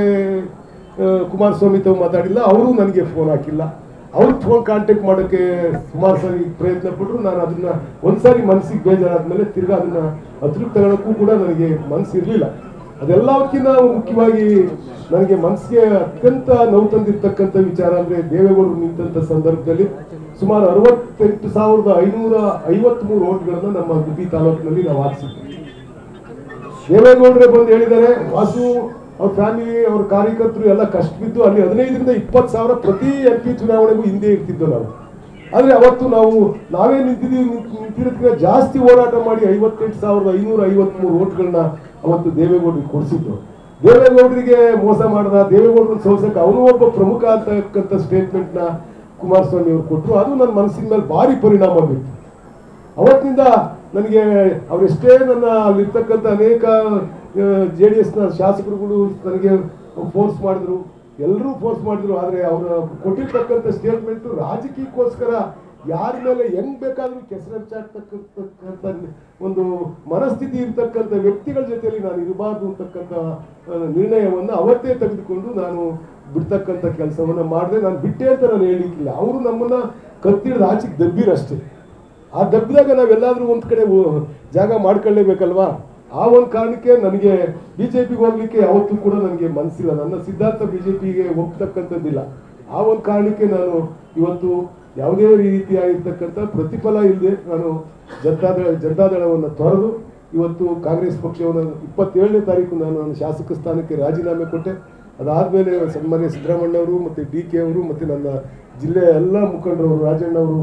ಕುಮಾರಸ್ವಾಮಿ ತಾವು ಮಾತಾಡಿಲ್ಲ ಅವರು ನನಗೆ ಫೋನ್ ಹಾಕಿಲ್ಲ ಅವ್ರು ಫೋನ್ ಕಾಂಟ್ಯಾಕ್ಟ್ ಮಾಡೋಕ್ಕೆ ಸುಮಾರು ಸಾರಿ ಪ್ರಯತ್ನ ಪಟ್ಟರು ನಾನು ಅದನ್ನ ಒಂದ್ಸಾರಿ ಮನಸ್ಸಿಗೆ ಬೇಜಾರಾದ್ಮೇಲೆ ತಿರ್ಗಾ ಅದನ್ನ ಹತ್ರಕ್ಕೆ ತಗೊಳಕ್ಕೂ ಕೂಡ ನನಗೆ ಮನಸ್ಸು ಇರಲಿಲ್ಲ ಅದೆಲ್ಲಕ್ಕಿಂತ ಮುಖ್ಯವಾಗಿ ನನಗೆ ಮನಸ್ಸಿಗೆ ಅತ್ಯಂತ ನೋವು ತಂದಿರ್ತಕ್ಕಂಥ ವಿಚಾರ ಅಂದ್ರೆ ದೇವೇಗೌಡರು ನಿಂತ ಸಂದರ್ಭದಲ್ಲಿ ಸುಮಾರು ಅರವತ್ತೆಂಟು ಸಾವಿರದ ಐನೂರ ಐವತ್ಮೂರು ಓಟ್ಗಳನ್ನ ನಮ್ಮ ಗುಬ್ಬಿ ತಾಲೂಕಿನಲ್ಲಿ ನಾವು ಹಾಕ್ಸಿದ್ವಿ ದೇವೇಗೌಡರೇ ಬಂದು ಹೇಳಿದ್ದಾರೆ ವಾಸು ಅವ್ರ ಫ್ಯಾಮಿಲಿ ಅವ್ರ ಕಾರ್ಯಕರ್ತರು ಎಲ್ಲ ಕಷ್ಟ ಬಿದ್ದು ಅಲ್ಲಿ ಹದಿನೈದರಿಂದ ಇಪ್ಪತ್ತು ಸಾವಿರ ಪ್ರತಿ ಎಂ ಪಿ ಚುನಾವಣೆಗೂ ಹಿಂದೆ ಇರ್ತಿದ್ದು ನಾವು ಆದ್ರೆ ಅವತ್ತು ನಾವು ನಾವೇ ನಿಂತಿದ್ದೀವಿ ನಿಂತಿರೋದಕ್ಕಿಂತ ಜಾಸ್ತಿ ಹೋರಾಟ ಮಾಡಿ ಐವತ್ತೆಂಟು ಸಾವಿರದ ಐನೂರ ಐವತ್ಮೂರು ಓಟ್ಗಳನ್ನ ಅವತ್ತು ದೇವೇಗೌಡರಿಗೆ ಕೊಡಿಸಿದ್ದು ದೇವೇಗೌಡರಿಗೆ ಮೋಸ ಮಾಡ್ದ ದೇವೇಗೌಡರನ್ನ ಸೋಲ್ಸಕ್ಕೆ ಅವನು ಒಬ್ಬ ಪ್ರಮುಖ ಅಂತಕ್ಕಂಥ ಸ್ಟೇಟ್ಮೆಂಟ್ ನ ಕುಮಾರಸ್ವಾಮಿ ಅವರು ಕೊಟ್ಟರು ಅದು ನನ್ನ ಮನಸ್ಸಿನ ಮೇಲೆ ಭಾರಿ ಪರಿಣಾಮ ಬೀರ್ತು ಅವತ್ತಿನಿಂದ ನನಗೆ ಅವರೆಷ್ಟೇ ನನ್ನ ಅಲ್ಲಿರ್ತಕ್ಕಂಥ ಅನೇಕ ಜೆ ಡಿ ಎಸ್ನ ಶಾಸಕರುಗಳು ನನಗೆ ಫೋರ್ಸ್ ಮಾಡಿದ್ರು ಎಲ್ಲರೂ ಫೋರ್ಸ್ ಮಾಡಿದ್ರು ಆದರೆ ಅವರು ಕೊಟ್ಟಿರ್ತಕ್ಕಂಥ ಸ್ಟೇಟ್ಮೆಂಟ್ ರಾಜಕೀಯಕ್ಕೋಸ್ಕರ ಯಾರ ಮೇಲೆ ಹೆಂಗ್ ಬೇಕಾದ್ರೂ ಕೆಸರಚ್ಚಾಡ್ತಕ್ಕಂಥ ಒಂದು ಮನಸ್ಥಿತಿ ಇರ್ತಕ್ಕಂಥ ವ್ಯಕ್ತಿಗಳ ಜೊತೆಯಲ್ಲಿ ನಾನು ಇರಬಾರ್ದು ಅಂತಕ್ಕಂಥ ಆ, ನಿರ್ಣಯವನ್ನ ಅವತ್ತೇ ತೆಗೆದುಕೊಂಡು ನಾನು ಬಿಡ್ತಕ್ಕಂಥ ಕೆಲಸವನ್ನ ಮಾಡಿದೆ ನಾನು ಬಿಟ್ಟೆ ಅಂತ ನಾನು ಹೇಳಿಕ್ಕಿಲ್ಲ ಅವರು ನಮ್ಮನ್ನ ಕತ್ತಿಡ್ದು ಆಚೆಗೆ ದಬ್ಬಿರಷ್ಟೇ ಆ ದಬ್ಬಿದಾಗ ನಾವೆಲ್ಲಾದ್ರೂ ಒಂದ್ ಕಡೆ ಓ- ಜಾಗ ಮಾಡ್ಕೊಳ್ಳೇಬೇಕಲ್ವಾ ಆ ಒಂದು ಕಾರಣಕ್ಕೆ ನನಗೆ ಬಿಜೆಪಿಗೆ ಹೋಗ್ಲಿಕ್ಕೆ ಯಾವತ್ತೂ ಕೂಡ ನನಗೆ ಮನಸ್ಸಿಲ್ಲ ನನ್ನ ಸಿದ್ಧಾಂತ ಬಿಜೆಪಿಗೆ ಒಪ್ತಕ್ಕಂಥದ್ದಿಲ್ಲ ಆ ಒಂದು ಕಾರಣಕ್ಕೆ ನಾನು ಇವತ್ತು ಯಾವುದೇ ರೀತಿಯಾಗಿರ್ತಕ್ಕಂಥ ಪ್ರತಿಫಲ ಇಲ್ಲದೆ ನಾನು ಜನತಾದಳ ಜನತಾದಳವನ್ನು ತೊರೆದು ಇವತ್ತು ಕಾಂಗ್ರೆಸ್ ಪಕ್ಷವನ್ನು ಇಪ್ಪತ್ತೇಳನೇ ತಾರೀಕು ನಾನು ನನ್ನ ಶಾಸಕ ಸ್ಥಾನಕ್ಕೆ ರಾಜೀನಾಮೆ ಕೊಟ್ಟೆ ಅದಾದ್ಮೇಲೆ ಸನ್ಮಾನ್ಯ ಸಿದ್ದರಾಮಣ್ಣವರು ಮತ್ತು ಡಿ ಕೆ ಅವರು ಮತ್ತು ನನ್ನ ಜಿಲ್ಲೆಯ ಎಲ್ಲ ಮುಖಂಡರವರು ರಾಜಣ್ಣವರು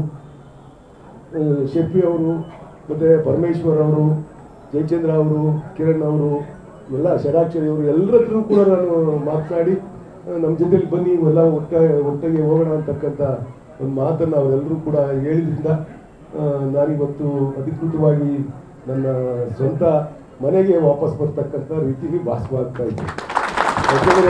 ಆ, ಶೆಟ್ಟಿ ಅವರು ಮತ್ತು ಪರಮೇಶ್ವರ್ ಅವರು ಜಯಚಂದ್ರ ಅವರು ಕಿರಣ್ ಅವರು ಎಲ್ಲ ಷಡಾಕ್ಷರಿ ಅವರು ಎಲ್ಲರ ಹತ್ರನೂ ಕೂಡ ನಾನು ಮಾತನಾಡಿ ನಮ್ಮ ಜೊತೆಲಿ ಬನ್ನಿ ಇವೆಲ್ಲ ಒಟ್ಟ ಒಟ್ಟಿಗೆ ಹೋಗೋಣ ಅಂತಕ್ಕಂಥ ಒಂದು ಮಾತನ್ನು ಅವರೆಲ್ಲರೂ ಕೂಡ ಹೇಳಿದ್ರಿಂದ ಆ, ನಾನಿವತ್ತು ಅಧಿಕೃತವಾಗಿ ನನ್ನ ಸ್ವಂತ ಮನೆಗೆ ವಾಪಸ್ ಬರ್ತಕ್ಕಂಥ ರೀತಿಗೆ ಭಾಸವಾಗ್ತಾ ಇದ್ದೆ ಯಾಕಂದರೆ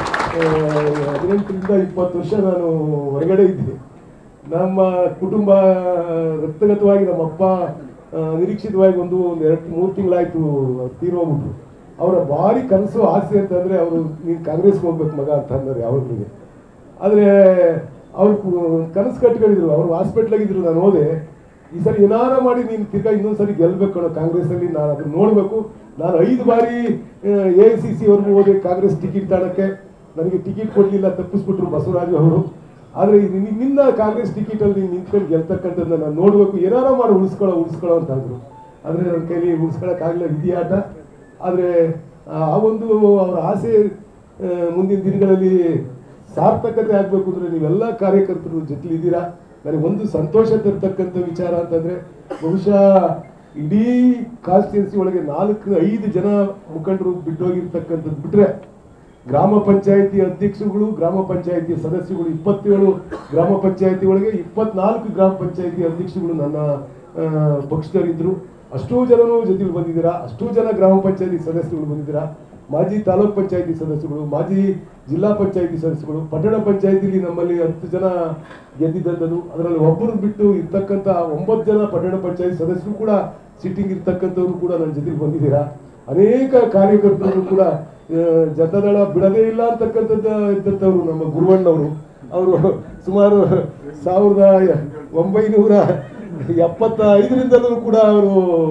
ಹದಿನೆಂಟರಿಂದ ಇಪ್ಪತ್ತು ವರ್ಷ ನಾನು ಹೊರಗಡೆ ಇದ್ದೆ ನಮ್ಮ ಕುಟುಂಬ ರಕ್ತಗತವಾಗಿ ನಮ್ಮ ಅಪ್ಪ ಆ, ನಿರೀಕ್ಷಿತವಾಗಿ ಒಂದು ಒಂದು ಎರಡು ಮೂರು ತಿಂಗಳಾಯ್ತು ತೀರೋಗ್ಬಿಟ್ರು ಅವರ ಭಾರಿ ಕನಸು ಆಸೆ ಅಂತಂದ್ರೆ ಅವರು ನೀನು ಕಾಂಗ್ರೆಸ್ಗೆ ಹೋಗ್ಬೇಕು ಮಗ ಅಂತ ಅಂತಾರೆ ಅವ್ರಿಗೆ ಆದರೆ ಅವ್ರು ಕನಸು ಕಟ್ಕೊಂಡಿದ್ರು ಅವ್ರು ಹಾಸ್ಪಿಟ್ಲಾಗಿದ್ರು ನಾನು ಹೋದೆ ಈ ಸರಿ ಏನಾರ ಮಾಡಿ ನೀನು ತಿರ್ಗಾ ಇನ್ನೊಂದು ಸರಿ ಗೆಲ್ಬೇಕು ಕಣೋ ಕಾಂಗ್ರೆಸ್ಸಲ್ಲಿ ನಾನು ಅದನ್ನ ನೋಡಬೇಕು ನಾನು ಐದು ಬಾರಿ ಎ ಐ ಸಿ ಸಿ ಅವ್ರಿಗೂ ಹೋದೆ ಕಾಂಗ್ರೆಸ್ ಟಿಕೆಟ್ ತಾಣಕ್ಕೆ ನನಗೆ ಟಿಕೆಟ್ ಕೊಡಲಿಲ್ಲ ತಪ್ಪಿಸ್ಬಿಟ್ರು ಬಸವರಾಜು ಅವರು ಆದ್ರೆ ಇದು ನಿ- ನಿನ್ನ ಕಾಂಗ್ರೆಸ್ ಟಿಕೆಟ್ ಅಲ್ಲಿ ನೀನ್ ನಿಂತ್ಕೊಂಡು ಗೆಲ್ತಕ್ಕಂಥದ್ದನ್ನ ನಾನು ನೋಡ್ಬೇಕು ಏನಾರ ಮಾಡಿ ಉಳಿಸ್ಕೊಳ್ಳೋ ಉಳಿಸ್ಕೊಳ್ಳೋ ಅಂತ ಅಂದ್ರು ಆದ್ರೆ ನನ್ನ ಕೈಲಿ ಉಳಿಸ್ಕೊಳಕ್ ಆಗ್ಲಿಲ್ಲ ವಿಧಿಯಾಟ ಆದ್ರೆ ಆ ಆ ಒಂದು ಅವರ ಆಸೆ ಆ, ಮುಂದಿನ ದಿನಗಳಲ್ಲಿ ಸಾರ್ಥಕತೆ ಆಗ್ಬೇಕು ಅಂದ್ರೆ ನೀವೆಲ್ಲ ಕಾರ್ಯಕರ್ತರು ಜೊತೆಲಿದ್ದೀರಾ ನನಗೆ ಒಂದು ಸಂತೋಷ ತರ್ತಕ್ಕಂಥ ವಿಚಾರ ಅಂತಂದ್ರೆ ಬಹುಶಃ ಇಡೀ ಕಾನ್ಸ್ಟಿಟ್ಯೂನ್ಸಿ ಒಳಗೆ ನಾಲ್ಕು ಐದು ಜನ ಮುಖಂಡರು ಬಿಟ್ಟೋಗಿರ್ತಕ್ಕಂಥದ್ದು ಬಿಟ್ರೆ ಗ್ರಾಮ ಪಂಚಾಯತಿ ಅಧ್ಯಕ್ಷರುಗಳು ಗ್ರಾಮ ಪಂಚಾಯತಿ ಸದಸ್ಯರುಗಳು ಇಪ್ಪತ್ತೇಳು ಗ್ರಾಮ ಪಂಚಾಯತಿ ಒಳಗೆ ಇಪ್ಪತ್ನಾಲ್ಕು ಗ್ರಾಮ ಪಂಚಾಯತಿ ಅಧ್ಯಕ್ಷರುಗಳು ನನ್ನ ಆ, ಪಕ್ಷದವರಿದ್ರು ಅಷ್ಟೂ ಜನನು ಜೊತೆಲಿ ಬಂದಿದ್ದೀರಾ ಅಷ್ಟೂ ಜನ ಗ್ರಾಮ ಪಂಚಾಯತಿ ಸದಸ್ಯರುಗಳು ಬಂದಿದ್ದೀರಾ ಮಾಜಿ ತಾಲೂಕ್ ಪಂಚಾಯತಿ ಸದಸ್ಯರುಗಳು ಮಾಜಿ ಜಿಲ್ಲಾ ಪಂಚಾಯತಿ ಸದಸ್ಯರುಗಳು ಪಟ್ಟಣ ಪಂಚಾಯತಿಲಿ ನಮ್ಮಲ್ಲಿ ಹತ್ತು ಜನ ಗೆದ್ದಿದ್ದಂಥದ್ದು ಅದರಲ್ಲಿ ಒಬ್ಬರು ಬಿಟ್ಟು ಇರ್ತಕ್ಕಂಥ ಒಂಬತ್ತು ಜನ ಪಟ್ಟಣ ಪಂಚಾಯತಿ ಸದಸ್ಯರು ಕೂಡ ಸಿಟ್ಟಿಂಗ್ ಇರ್ತಕ್ಕಂಥವ್ರು ಕೂಡ ನನ್ನ ಜೊತೆಗೆ ಬಂದಿದ್ದೀರಾ ಅನೇಕ ಕಾರ್ಯಕರ್ತರು ಕೂಡ ಆ, ಜನತಾದಳ ಬಿಡದೇ ಇಲ್ಲ ಅಂತಕ್ಕಂಥದ್ದು ಇದ್ದಂಥವ್ರು ನಮ್ಮ ಗುರುವಣ್ಣವರು ಅವರು ಸುಮಾರು ಸಾವಿರದ ಒಂಬೈನೂರ ಎಪ್ಪತ್ತ ಐದರಿಂದಲೂ ಕೂಡ ಅವರು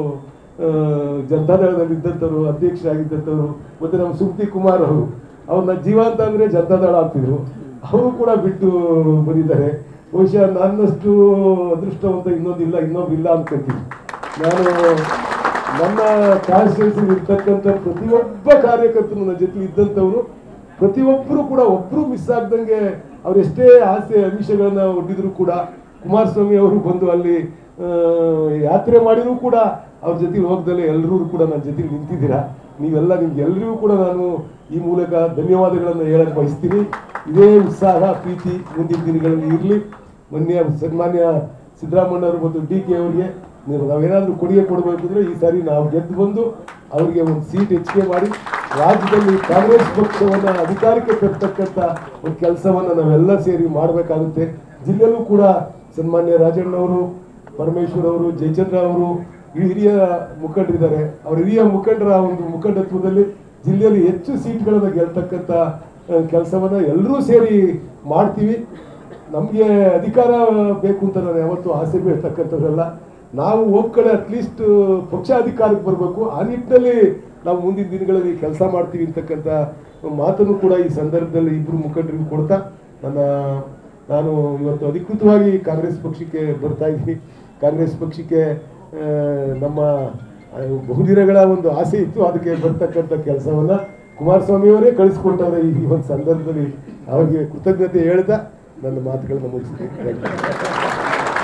ಜನತಾದಳದಲ್ಲಿ ಇದ್ದಂಥವ್ರು ಅಧ್ಯಕ್ಷರಾಗಿದ್ದಂಥವ್ರು ಮತ್ತೆ ನಮ್ಮ ಸುಮತಿ ಕುಮಾರ್ ಅವರು ಅವ್ರನ್ನ ಜೀವ ಅಂತ ಅಂದ್ರೆ ಜನತಾದಳ ಅಂತಿದ್ರು ಅವರು ಕೂಡ ಬಿಟ್ಟು ಬಂದಿದ್ದಾರೆ ಬಹುಶಃ ನನ್ನಷ್ಟು ಅದೃಷ್ಟವಂತ ಇನ್ನೊಂದಿಲ್ಲ ಇನ್ನೊಬ್ಬಿಲ್ಲ ಅನ್ಕೊಂತೀನಿ ನಾನು ನನ್ನ ಕಾನ್ಸ್ಟಿಟ್ಯೂನ್ಸಿ ಇರ್ತಕ್ಕಂಥ ಪ್ರತಿಯೊಬ್ಬ ಕಾರ್ಯಕರ್ತರು ನನ್ನ ಜೊತೆ ಇದ್ದಂಥವ್ರು ಪ್ರತಿಯೊಬ್ಬರು ಕೂಡ ಒಬ್ರು ಮಿಸ್ ಆಗ್ದಂಗೆ ಅವ್ರು ಎಷ್ಟೇ ಆಸೆ ಅಮಿಷಗಳನ್ನ ಒಡ್ಡಿದ್ರು ಕೂಡ ಕುಮಾರಸ್ವಾಮಿ ಅವರು ಬಂದು ಅಲ್ಲಿ ಆ, ಯಾತ್ರೆ ಮಾಡಿದ್ರು ಕೂಡ ಅವ್ರ ಜೊತೆ ಹೋಗ್ದಲ್ಲೇ ಎಲ್ಲರೂ ಕೂಡ ನನ್ನ ಜೊತೆ ನಿಂತಿದ್ದೀರಾ ನೀವೆಲ್ಲ ನಿಮ್ಗೆ ಎಲ್ರಿಗೂ ಕೂಡ ನಾನು ಈ ಮೂಲಕ ಧನ್ಯವಾದಗಳನ್ನು ಹೇಳಕ್ ಬಯಸ್ತೀನಿ ಇದೇ ಉತ್ಸಾಹ ಪ್ರೀತಿ ಮುಂದಿನ ದಿನಗಳಲ್ಲಿ ಇರಲಿ ಮೊನ್ನೆ ಸನ್ಮಾನ್ಯ ಸಿದ್ದರಾಮಯ್ಯವರು ಮತ್ತು ಡಿ ಕೆ ಅವರಿಗೆ ನೀವು ನಾವೇನಾದ್ರೂ ಕೊಡುಗೆ ಕೊಡಬೇಕು ಅಂದ್ರೆ ಈ ಸಾರಿ ನಾವು ಗೆದ್ದು ಬಂದು ಅವರಿಗೆ ಒಂದು ಸೀಟ್ ಹೆಚ್ಚಿಗೆ ಮಾಡಿ ರಾಜ್ಯದಲ್ಲಿ ಕಾಂಗ್ರೆಸ್ ಪಕ್ಷವನ್ನ ಅಧಿಕಾರಕ್ಕೆ ತರ್ತಕ್ಕಂಥ ಒಂದು ಕೆಲಸವನ್ನ ನಾವೆಲ್ಲ ಸೇರಿ ಮಾಡಬೇಕಾಗುತ್ತೆ ಜಿಲ್ಲೆಯಲ್ಲೂ ಕೂಡ ಸನ್ಮಾನ್ಯ ರಾಜಣ್ಣವರು ಪರಮೇಶ್ವರ್ ಅವರು ಜಯಚಂದ್ರ ಅವರು ಈ ಹಿರಿಯ ಮುಖಂಡರಿದ್ದಾರೆ ಅವ್ರ ಹಿರಿಯ ಮುಖಂಡರ ಒಂದು ಮುಖಂಡತ್ವದಲ್ಲಿ ಜಿಲ್ಲೆಯಲ್ಲಿ ಹೆಚ್ಚು ಸೀಟ್ಗಳನ್ನ ಗೆಲ್ತಕ್ಕಂಥ ಕೆಲಸವನ್ನ ಎಲ್ಲರೂ ಸೇರಿ ಮಾಡ್ತೀವಿ ನಮಗೆ ಅಧಿಕಾರ ಬೇಕು ಅಂತ ನಾನು ಯಾವತ್ತೂ ಆಸೆ ಬೀಳ್ತಕ್ಕಂಥದ್ದಲ್ಲ ನಾವು ಹೋಗ್ ಕಡೆ ಅಟ್ಲೀಸ್ಟ್ ಪಕ್ಷ ಅಧಿಕಾರಕ್ಕೆ ಬರಬೇಕು ಆ ನಿಟ್ಟಿನಲ್ಲಿ ನಾವು ಮುಂದಿನ ದಿನಗಳಲ್ಲಿ ಕೆಲಸ ಮಾಡ್ತೀವಿ ಅಂತಕ್ಕಂಥ ಮಾತನ್ನು ಕೂಡ ಈ ಸಂದರ್ಭದಲ್ಲಿ ಇಬ್ರು ಮುಖಂಡರಿಗೆ ಕೊಡ್ತಾ ನನ್ನ ನಾನು ಇವತ್ತು ಅಧಿಕೃತವಾಗಿ ಕಾಂಗ್ರೆಸ್ ಪಕ್ಷಕ್ಕೆ ಬರ್ತಾ ಇದ್ದೀನಿ ಕಾಂಗ್ರೆಸ್ ಪಕ್ಷಕ್ಕೆ ಆ, ನಮ್ಮ ಆ, ಬಹುದಿನಗಳ ಒಂದು ಆಸೆ ಇತ್ತು ಅದಕ್ಕೆ ಬರ್ತಕ್ಕಂಥ ಕೆಲಸವನ್ನ ಕುಮಾರಸ್ವಾಮಿ ಅವರೇ ಕಳಿಸ್ಕೊಟ್ಟವ್ರೆ ಈ ಒಂದು ಸಂದರ್ಭದಲ್ಲಿ ಅವರಿಗೆ ಕೃತಜ್ಞತೆ ಹೇಳ್ತಾ ನನ್ನ ಮಾತುಗಳನ್ನ ಮುಗಿಸ್ತೀನಿ Thank you.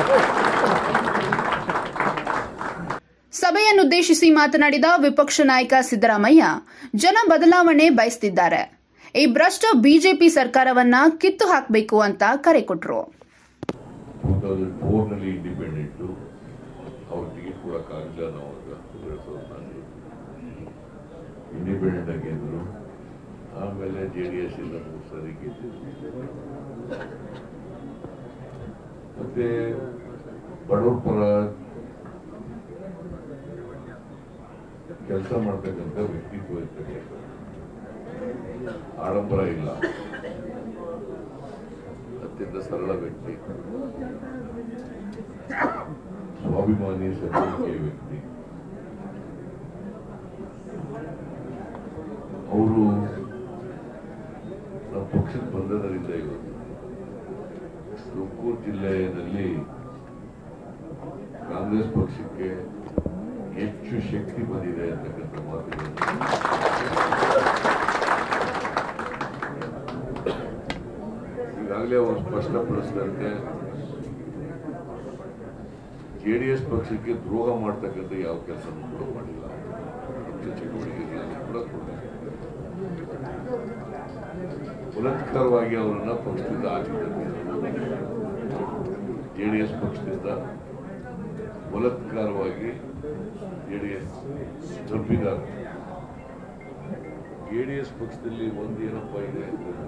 ಸಭೆಯನ್ನುದ್ದೇಶಿಸಿ ಮಾತನಾಡಿದ ವಿಪಕ್ಷ ನಾಯಕ ಸಿದ್ದರಾಮಯ್ಯ ಜನ ಬದಲಾವಣೆ ಬಯಸ್ತಿದ್ದಾರೆ ಈ ಭ್ರಷ್ಟ ಬಿಜೆಪಿ ಸರ್ಕಾರವನ್ನ ಕಿತ್ತು ಹಾಕಬೇಕು ಅಂತ ಕರೆ ಕೊಟ್ರು ಟೂ ತೌಸಂಡ್ ಫೋರ್ನಲ್ಲಿ ಇಂಡಿಪೆಂಡೆಂಟು ಅವ್ರ ಟಿಕೆಟ್ ಕೊಡೋಕ್ಕಾಗಲಿಲ್ಲ ನಾವು ಅವಾಗ ಎರಡು ಸಾವಿರದ ನಾಲ್ಕು ಇಂಡಿಪೆಂಡೆಂಟ್ ಆಗಿ ಗೆದ್ರು ಆಮೇಲೆ ಜೆ ಡಿ ಎಸ್ ಇಂದ ಮೂರು ಸಾರಿ ಗೆದ್ದಿದ್ರು ಮತ್ತೆ ಬಡವ್ರ ಪರ ಕೆಲಸ ಮಾಡ್ತಕ್ಕಂಥ ವ್ಯಕ್ತಿತ್ವ ಇರ್ತಕ್ಕಂಥ ಆಡಂಬರ ಇಲ್ಲ ಅತ್ಯಂತ ಸರಳ ವ್ಯಕ್ತಿ ಸ್ವಾಭಿಮಾನಿ ಸಜ್ಜನಿಕೆಯ ವ್ಯಕ್ತಿ ಅವರು ನಮ್ಮ ಪಕ್ಷಕ್ಕೆ ಬಂದದರಿಂದ ಇವತ್ತು ತುಮಕೂರು ಜಿಲ್ಲೆಯಲ್ಲಿ ಕಾಂಗ್ರೆಸ್ ಪಕ್ಷಕ್ಕೆ ಹೆಚ್ಚು ಶಕ್ತಿ ಬಂದಿದೆ ಅಂತಕ್ಕಂಥ ಮಾತುಗಳು ಈಗಾಗಲೇ ಅವರು ಸ್ಪಷ್ಟಪಡಿಸಿದಂತೆ ಜೆ ಡಿ ಎಸ್ ಪಕ್ಷಕ್ಕೆ ದ್ರೋಹ ಮಾಡ್ತಕ್ಕಂಥ ಯಾವ ಕೆಲಸನೂ ಕೂಡ ಮಾಡಿಲ್ಲ ಪಕ್ಷ ಚಟುವಟಿಕೆಗಳನ್ನು ಕೂಡ ಕೊಟ್ಟಿಲ್ಲ ಬಲಾತ್ಕಾರವಾಗಿ ಅವರನ್ನ ಪಕ್ಷದಿಂದ ಆಚೆ ಜೆ ಡಿ ಎಸ್ ಪಕ್ಷದಿಂದ ಬಲಾತ್ಕಾರವಾಗಿ ಜೆ ಡಿ ಎಸ್ ತಪ್ಪಿದ್ದಾರೆ ಜೆ ಡಿ ಎಸ್ ಪಕ್ಷದಲ್ಲಿ ಒಂದು ಏನಪ್ಪ ಇದೆ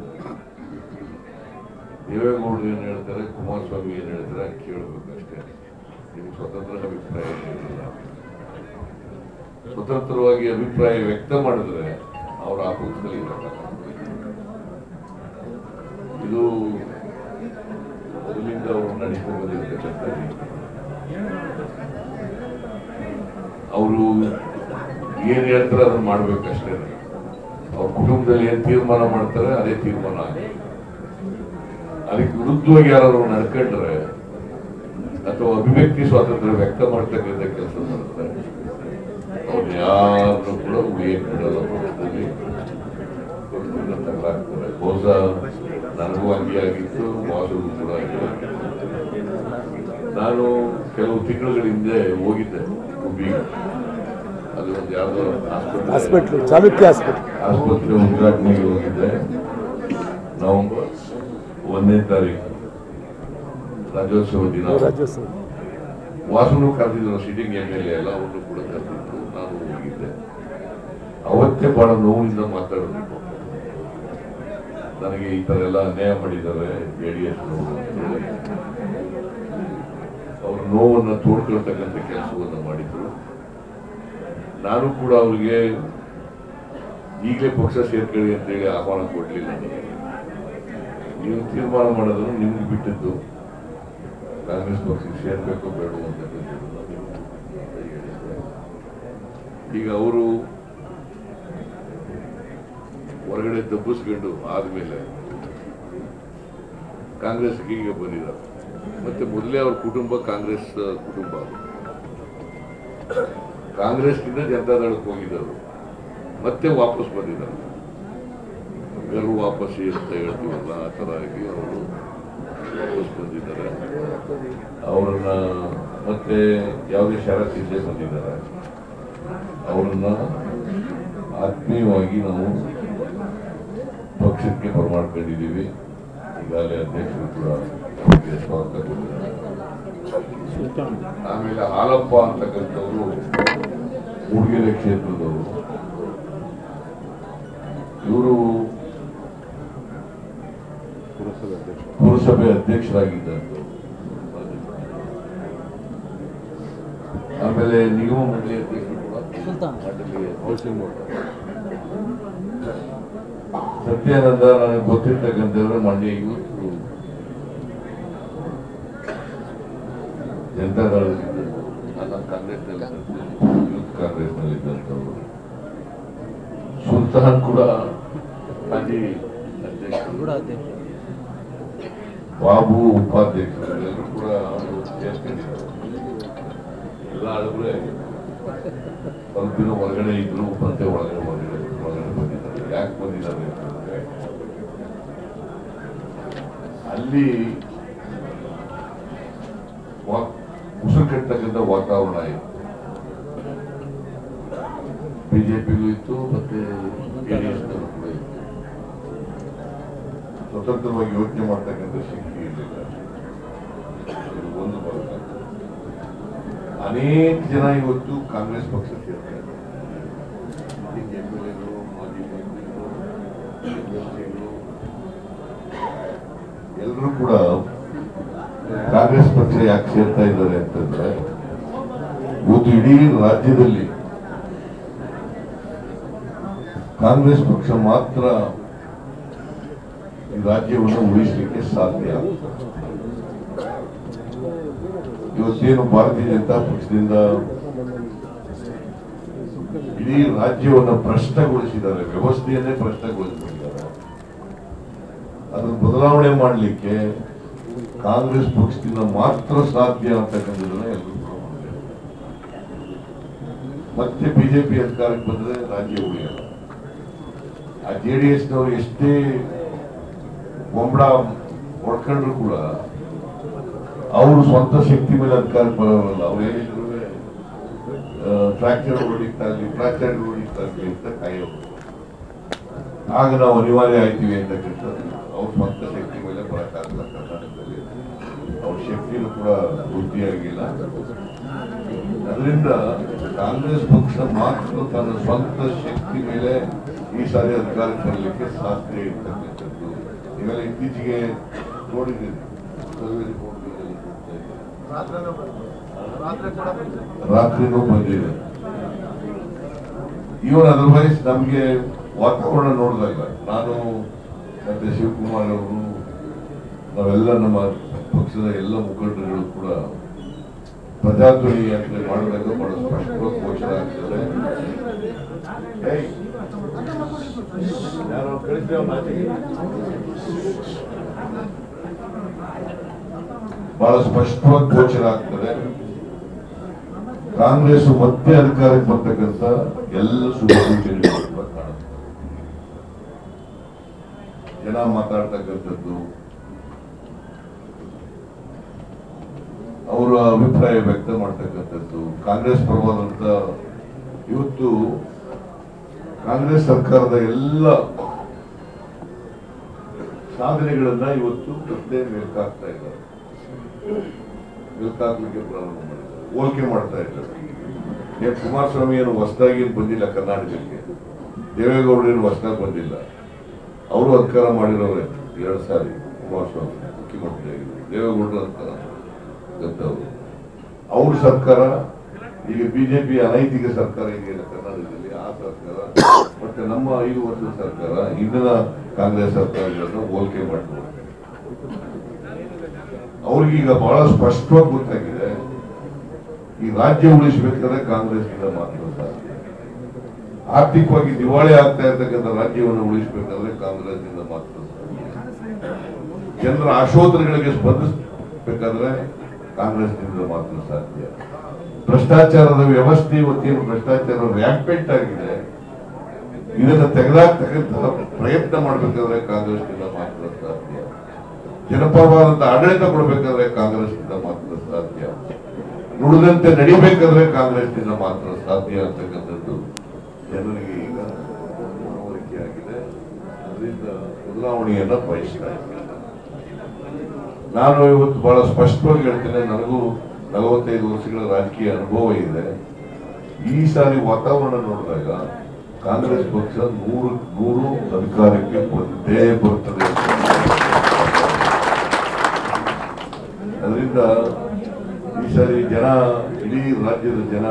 ದೇವೇಗೌಡರು ಏನು ಹೇಳ್ತಾರೆ ಕುಮಾರಸ್ವಾಮಿ ಏನು ಹೇಳ್ತಾರೆ ಕೇಳಬೇಕಷ್ಟೇ ನಿಮ್ಗೆ ಸ್ವತಂತ್ರ ಅಭಿಪ್ರಾಯ ಏನಿಲ್ಲ ಸ್ವತಂತ್ರವಾಗಿ ಅಭಿಪ್ರಾಯ ವ್ಯಕ್ತ ಮಾಡಿದ್ರೆ ಅವರ ಆ ಪಕ್ಷದಲ್ಲಿ ಇರಲ್ಲ ಇದು ಮೊದಲಿಂದ ಅವರು ನಡೆಸ್ಕೊಂಡು ಬಂದಿರತಕ್ಕಂಥ ರೀತಿ ಅವರು ಏನ್ ಹೇಳ್ತಾರೆ ಅದನ್ನ ಮಾಡ್ಬೇಕಷ್ಟೇ ಅವ್ರ ಕುಟುಂಬದಲ್ಲಿ ಏನ್ ತೀರ್ಮಾನ ಮಾಡ್ತಾರೆ ಅದೇ ತೀರ್ಮಾನ ಆಗುತ್ತೆ ಅದಕ್ಕೆ ವಿರುದ್ಧವಾಗಿ ಯಾರು ನಡ್ಕೊಂಡ್ರೆ ಅಥವಾ ಅಭಿವ್ಯಕ್ತಿ ಸ್ವಾತಂತ್ರ್ಯ ವ್ಯಕ್ತ ಮಾಡ್ತಕ್ಕಂಥ ಕೆಲಸ ಮಾಡಿದ್ರೆ ಅವ್ರು ಯಾರನ್ನು ಕೂಡ ಉಳಿಯಕ್ಕೆ ಬಿಡಲ್ಲ ಪಕ್ಷದಲ್ಲಿ ಪಕ್ಷದಿಂದ ತಗಲಾಕ್ತಾರೆ ಬಹುಶಃ ನನಗೂ ಹಂಗೆ ಆಗಿತ್ತು ವಾಸಗೂ ಕೂಡ ಆಗಿದೆ ನಾನು ಕೆಲವು ತಿಂಗಳ ಹಿಂದೆ ಹೋಗಿದ್ದೆ ಹುಬ್ಬಿಗೆ ಅದು ಒಂದು ಯಾವುದೋ ಆಸ್ಪತ್ರೆ ಹಾಸ್ಪಿಟ್ಲು ಚಾಲುಕ್ಯ ಹಾಸ್ಪಿಟ್ಲ್ ಆಸ್ಪತ್ರೆ ಉದ್ಘಾಟನೆಗೆ ಹೋಗಿದ್ದೆ ನವೆಂಬರ್ ಒಂದನೇ ತಾರೀಕು ರಾಜ್ಯೋತ್ಸವ ದಿನ ರಾಜ್ಯೋತ್ಸವ ವಾಸನು ಕರೆದಿದ್ರು ಸಿಟಿಂಗ್ ಎಮ್ ಎಲ್ ಎ ಎಲ್ಲ ಅವರು ಕೂಡ ಕರೆದಿದ್ರು ನಾನು ಹೋಗಿದ್ದೆ ಅವತ್ತೇ ಬಹಳ ನೋವಿಂದ ಮಾತಾಡೋದು ನನಗೆ ಈ ತರ ಎಲ್ಲ ಅನ್ಯಾಯ ಮಾಡಿದ್ದಾರೆ ಜೆ ಡಿ ಎಸ್ ಅವ್ರ ನೋವನ್ನು ತೋಡ್ಕೊಳ್ತಕ್ಕಂಥ ಕೆಲಸವನ್ನು ಮಾಡಿದ್ರು ನಾನು ಕೂಡ ಅವ್ರಿಗೆ ಈಗಲೇ ಪಕ್ಷ ಸೇರ್ಕೊಳ್ಳಿ ಅಂತೇಳಿ ಆಹ್ವಾನ ಕೊಡ್ಲಿಲ್ಲ ನೀವು ತೀರ್ಮಾನ ಮಾಡೋದನ್ನು ನಿಮ್ಗೆ ಬಿಟ್ಟಿದ್ದು ಕಾಂಗ್ರೆಸ್ ಪಕ್ಷಕ್ಕೆ ಸೇರ್ಬೇಕು ಬೇಡ ಅಂತಕ್ಕಂಥದ್ದು ಈಗ ಅವರು ಹೊರಗಡೆ ದಬ್ಬಿಸ್ಕೊಂಡು ಆದ್ಮೇಲೆ ಕಾಂಗ್ರೆಸ್ಗೆ ಈಗ ಬಂದಿದ್ದಾರೆ ಮತ್ತೆ ಮೊದಲೇ ಅವ್ರ ಕುಟುಂಬ ಕಾಂಗ್ರೆಸ್ ಕುಟುಂಬ ಅದು. ಕಾಂಗ್ರೆಸ್ನಿಂದ ಜನತಾದಳಕ್ಕೆ ಹೋಗಿದ್ದರು ಮತ್ತೆ ವಾಪಸ್ ಬಂದಿದ್ದಾರೆ ಗರು ವಾಪಸ್ಸಿ ಅಂತ ಹೇಳ್ತೀವಲ್ಲ ಆ ಥರ ಆಗಿ ಅವರು ವಾಪಸ್ ಬಂದಿದ್ದಾರೆ ಅವರನ್ನ ಮತ್ತೆ ಯಾವುದೇ ಷರತ್ತಿಲ್ಲದೆ ಬಂದಿದ್ದಾರೆ ಅವರನ್ನ ಆತ್ಮೀಯವಾಗಿ ನಾವು ಪಕ್ಷಕ್ಕೆ ಬರಮಾಡ್ಕೊಂಡಿದ್ದೀವಿ ಈಗಾಗಲೇ ಅಧ್ಯಕ್ಷರು ಕೂಡ ಅವರಿಗೆ ಸ್ವಾಗತ ಕೊಟ್ಟಿದ್ದಾರೆ ಆಮೇಲೆ ಹಾಲಪ್ಪ ಅಂತಕ್ಕಂಥವ್ರು ಮೂಡಿಗೆರೆ ಕ್ಷೇತ್ರದವರು ಇವರು ಪುರಸಭೆ ಅಧ್ಯಕ್ಷರಾಗಿದ್ದಂಥವ್ರು ಆಮೇಲೆ ನಿಗಮ ಮಂಡಳಿ ಅಧ್ಯಕ್ಷರು ಕೂಡ ಮಂಡಳಿ ಹೌಸಿಂಗ್ ಬೋರ್ಡ್ ಸತ್ಯಾನಂದ ನನಗೆ ಗೊತ್ತಿರ್ತಕ್ಕಂಥವ್ರು ಮಂಡ್ಯ ಯೂತ್ ಜನತಾದಳದಲ್ಲಿ ನನ್ನ ಕಾಂಗ್ರೆಸ್ನಲ್ಲಿ ಯೂತ್ ಕಾಂಗ್ರೆಸ್ನಲ್ಲಿ ಇದ್ದಂಥವ್ರು ಸುಲ್ತಾನ್ ಕೂಡ ಮಾಜಿ ಅಧ್ಯಕ್ಷರು ಬಾಬು ಉಪಾಧ್ಯಕ್ಷರು ಎಲ್ಲರೂ ಕೂಡ ಅವರು ಸೇರ್ಕೊಂಡಿದ್ದಾರೆ ಎಲ್ಲ ಅಳಬ್ರೆ ಸ್ವಲ್ಪ ದಿನ ಹೊರಗಡೆ ಇದ್ರು ಮತ್ತೆ ಒಳಗಡೆ ಹೊರಗಡೆ ಒಳಗಡೆ ಬಂದಿದ್ದಾರೆ ಯಾಕೆ ಬಂದಿದ್ದಾರೆ ಅಂತಂದ್ರೆ ಅಲ್ಲಿ ವಾ- ಉಸಿರು ಕಟ್ಟತಕ್ಕಂಥ ವಾತಾವರಣ ಇತ್ತು ಬಿಜೆಪಿಗೂ ಇತ್ತು ಮತ್ತೆ ಜೆಡಿಎಸ್ ಕೂಡ ಇತ್ತು ಸ್ವತಂತ್ರವಾಗಿ ಯೋಚನೆ ಮಾಡ್ತಕ್ಕಂಥ ಶಕ್ತಿ ಇರಲಿಲ್ಲ ಇದು ಒಂದು ಭಾಗ ಅನೇಕ ಜನ ಇವತ್ತು ಕಾಂಗ್ರೆಸ್ ಪಕ್ಷ ಸೇರ್ತಾರೆ ಎಂ.ಎಲ್.ಎಗಳು, ಮಾಜಿ ಮಂತ್ರಿಗಳು, ಎಂ.ಎಲ್.ಸಿಗಳು, ಎಲ್ಲರೂ ಕೂಡ ಕಾಂಗ್ರೆಸ್ ಪಕ್ಷ ಯಾಕೆ ಸೇರ್ತಾ ಇದ್ದಾರೆ ಅಂತಂದ್ರೆ ಇವತ್ತು ಇಡೀ ರಾಜ್ಯದಲ್ಲಿ ಕಾಂಗ್ರೆಸ್ ಪಕ್ಷ ಮಾತ್ರ ಈ ರಾಜ್ಯವನ್ನು ಉಳಿಸಲಿಕ್ಕೆ ಸಾಧ್ಯ ಇವತ್ತೇನು ಭಾರತೀಯ ಜನತಾ ಪಕ್ಷದಿಂದ ಇಡೀ ರಾಜ್ಯವನ್ನು ಭ್ರಷ್ಟಗೊಳಿಸಿದ್ದಾರೆ ವ್ಯವಸ್ಥೆಯನ್ನೇ ಭ್ರಷ್ಟಗೊಳಿಸಿದ್ದಾರೆ ಅದನ್ನು ಬದಲಾವಣೆ ಮಾಡಲಿಕ್ಕೆ ಕಾಂಗ್ರೆಸ್ ಪಕ್ಷದಿಂದ ಮಾತ್ರ ಸಾಧ್ಯ ಅಂತಕ್ಕಂಥದ್ದನ್ನ ಎಲ್ಲರೂ ಕೂಡ ಒಪ್ಪಿದ್ದಾರೆ. ಮತ್ತೆ ಬಿಜೆಪಿ ಅಧಿಕಾರಕ್ಕೆ ಬಂದ್ರೆ ರಾಜ್ಯ ಉಳಿಯಲ್ಲ ಆ ಜೆ ಡಿ ಎಸ್ನವರು ಎಷ್ಟೇ ಬೊಂಬಡ ಹೊಡ್ಕೊಂಡ್ರು ಕೂಡ ಅವರು ಸ್ವಂತ ಶಕ್ತಿ ಮೇಲೆ ಅಧಿಕಾರಕ್ಕೆ ಬರೋಲ್ಲ ಅವ್ರು ಏನಿದ್ರು ಟ್ರಾಕ್ಟರ್ ಹೊಡಿತಾ ಇರಲಿ ಟ್ರಾಕ್ಟರ್ ಹೊಡಿತಾ ಇರಲಿ ಅಂತ ಕಾಯೋರು ಆಗ ನಾವು ಅನಿವಾರ್ಯ ಆಯ್ತೀವಿ ಅಂತಕ್ಕಂಥದ್ದು ಅವ್ರ ಸ್ವಂತ ಶಕ್ತಿ ಮೇಲೆ ಬರೋಕ್ಕಾಗಲ್ಲ ಕರ್ನಾಟಕದಲ್ಲಿ ಅವ್ರ ಶಕ್ತಿನೂ ಕೂಡ ವೃದ್ಧಿಯಾಗಿಲ್ಲ ಅದರಿಂದ ಕಾಂಗ್ರೆಸ್ ಪಕ್ಷ ಮಾತ್ರ ತನ್ನ ಸ್ವಂತ ಶಕ್ತಿ ಮೇಲೆ ಈ ಸಾರಿ ಅಧಿಕಾರಕ್ಕೆ ಬರಲಿಕ್ಕೆ ಸಾಧ್ಯ ಇರ್ತಕ್ಕಂಥದ್ದು ನೀವೆಲ್ಲ ಇತ್ತೀಚೆಗೆ ನೋಡಿದ್ದೀರಿ ಸರ್ವೆ ರಿಪೋರ್ಟ್ಗಳಲ್ಲಿ ಕೊಡ್ತಾ ಇದ್ದಾರೆ. ರಾತ್ರಿನೂ ಬಂದಿದೆ ಇವನ್ ಅದರ್ವೈಸ್ ನಮ್ಗೆ ವಾತಾವರಣ ನೋಡಿದಾಗ ನಾನು ಮತ್ತೆ ಶಿವಕುಮಾರ್ ಅವರು ನಾವೆಲ್ಲ ನಮ್ಮ ಪಕ್ಷದ ಎಲ್ಲ ಮುಖಂಡರುಗಳು ಕೂಡ ಪ್ರಜಾಧ್ವನಿ ಯಾತ್ರೆ ಮಾಡಿದಾಗ ಬಹಳ ಸ್ಪಷ್ಟವಾಗಿ ಗೋಚರ ಆಗ್ತದೆ ಏಯ್, ಯಾರೋ ಕಳಿಸ್ರಿ ಅವ್ನ ಆಚೆಗೆ. ಬಹಳ ಸ್ಪಷ್ಟವಾಗಿ ಗೋಚರ ಆಗ್ತದೆ ಕಾಂಗ್ರೆಸ್ ಮತ್ತೆ ಅಧಿಕಾರಕ್ಕೆ ಬರ್ತಕ್ಕಂಥ ಎಲ್ಲ ಶುಭ ಸೂಚನೆಗಳು ಕೂಡ ಕಾಣುತ್ತೆ ಜನ ಮಾತಾಡ್ತಕ್ಕಂಥದ್ದು ಅವರ ಅಭಿಪ್ರಾಯ ವ್ಯಕ್ತ ಮಾಡ್ತಕ್ಕಂಥದ್ದು ಕಾಂಗ್ರೆಸ್ ಪರವಾದಂತ ಇವತ್ತು ಕಾಂಗ್ರೆಸ್ ಸರ್ಕಾರದ ಎಲ್ಲ ಸಾಧನೆಗಳನ್ನ ಇವತ್ತು ಮತ್ತೆ ಮೆಲ್ಕಾಗ್ತಾ ಇದ್ದಾರೆ ಮೆಲ್ಕಾಕ್ಲಿಕ್ಕೆ ಪ್ರಾರಂಭ ಮಾಡಿದ್ದಾರೆ ಹೋಲಿಕೆ ಮಾಡ್ತಾ ಇದ್ದಾರೆ ಏನ್ ಕುಮಾರಸ್ವಾಮಿ ಏನು ಹೊಸದಾಗಿ ಏನು ಬಂದಿಲ್ಲ ಕರ್ನಾಟಕಕ್ಕೆ ದೇವೇಗೌಡರು ಏನು ಹೊಸದಾಗಿ ಬಂದಿಲ್ಲ ಅವರು ಅಧಿಕಾರ ಮಾಡಿರೋರೆ ಎರಡು ಸಾರಿ ಕುಮಾರಸ್ವಾಮಿ ಮುಖ್ಯಮಂತ್ರಿಯಾಗಿದ್ದರು ದೇವೇಗೌಡರು ಅಧಿಕಾರ ಗದ್ದವರು ಅವ್ರ ಸರ್ಕಾರ ಈಗ ಬಿಜೆಪಿ ಅನೈತಿಕ ಸರ್ಕಾರ ಇದೆಯಲ್ಲ ಕರ್ನಾಟಕದಲ್ಲಿ ಆ ಸರ್ಕಾರ ಮತ್ತೆ ನಮ್ಮ ಐದು ವರ್ಷದ ಸರ್ಕಾರ ಇಂದಿನ ಕಾಂಗ್ರೆಸ್ ಸರ್ಕಾರಗಳನ್ನು ಹೋಲಿಕೆ ಮಾಡ್ತಾರೆ ಅವ್ರಿಗೀಗ ಬಹಳ ಸ್ಪಷ್ಟವಾಗಿ ಗೊತ್ತಾಗಿದೆ ಈ ರಾಜ್ಯ ಉಳಿಸಬೇಕಾದ್ರೆ ಕಾಂಗ್ರೆಸ್ನಿಂದ ಮಾತ್ರ ಸಾಧ್ಯ ಆರ್ಥಿಕವಾಗಿ ದಿವಾಳಿ ಆಗ್ತಾ ಇರ್ತಕ್ಕಂಥ ರಾಜ್ಯವನ್ನು ಉಳಿಸಬೇಕಾದ್ರೆ ಕಾಂಗ್ರೆಸ್ನಿಂದ ಮಾತ್ರ ಸಾಧ್ಯ ಜನರ ಆಶೋತ್ತರಗಳಿಗೆ ಸ್ಪಂದಿಸಬೇಕಾದ್ರೆ ಕಾಂಗ್ರೆಸ್ನಿಂದ ಮಾತ್ರ ಸಾಧ್ಯ ಭ್ರಷ್ಟಾಚಾರದ ವ್ಯವಸ್ಥೆ ಇವತ್ತೇನು ಭ್ರಷ್ಟಾಚಾರ ರ್ಯಾಂಪೆಂಟ್ ಆಗಿದೆ ಇದನ್ನ ತೆಗೆದಾಕ್ತಕ್ಕಂತಹ ಪ್ರಯತ್ನ ಮಾಡಬೇಕಾದ್ರೆ ಕಾಂಗ್ರೆಸ್ನಿಂದ ಮಾತ್ರ ಸಾಧ್ಯ ಜನಪರವಾದಂತಹ ಆಡಳಿತ ಕೊಡಬೇಕಾದ್ರೆ ಕಾಂಗ್ರೆಸ್ನಿಂದ ಮಾತ್ರ ಸಾಧ್ಯ ನುಡಿದಂತೆ ನಡಿಬೇಕಾದ್ರೆ ಕಾಂಗ್ರೆಸ್ನಿಂದ ಮಾತ್ರ ಸಾಧ್ಯ ಅಂತಕ್ಕಂಥದ್ದು ಜನರಿಗೆ ಈಗ ಮನವರಿಕೆ ಆಗಿದೆ ಅದರಿಂದ ಬದಲಾವಣೆಯನ್ನ ಬಯಸ್ತಾ ಇದ್ದಾರೆ ನಾನು ಇವತ್ತು ಬಹಳ ಸ್ಪಷ್ಟವಾಗಿ ಹೇಳ್ತೇನೆ ನನಗೂ ನಲವತ್ತೈದು ವರ್ಷಗಳ ರಾಜಕೀಯ ಅನುಭವ ಇದೆ ಈ ಸಾರಿ ವಾತಾವರಣ ನೋಡಿದಾಗ ಕಾಂಗ್ರೆಸ್ ಪಕ್ಷ ನೂರು ನೂರು ಅಧಿಕಾರಕ್ಕೆ ಬಂದೇ ಬರುತ್ತದೆ ಅದರಿಂದ ಈ ಸಾರಿ ಜನ ಇಡೀ ರಾಜ್ಯದ ಜನ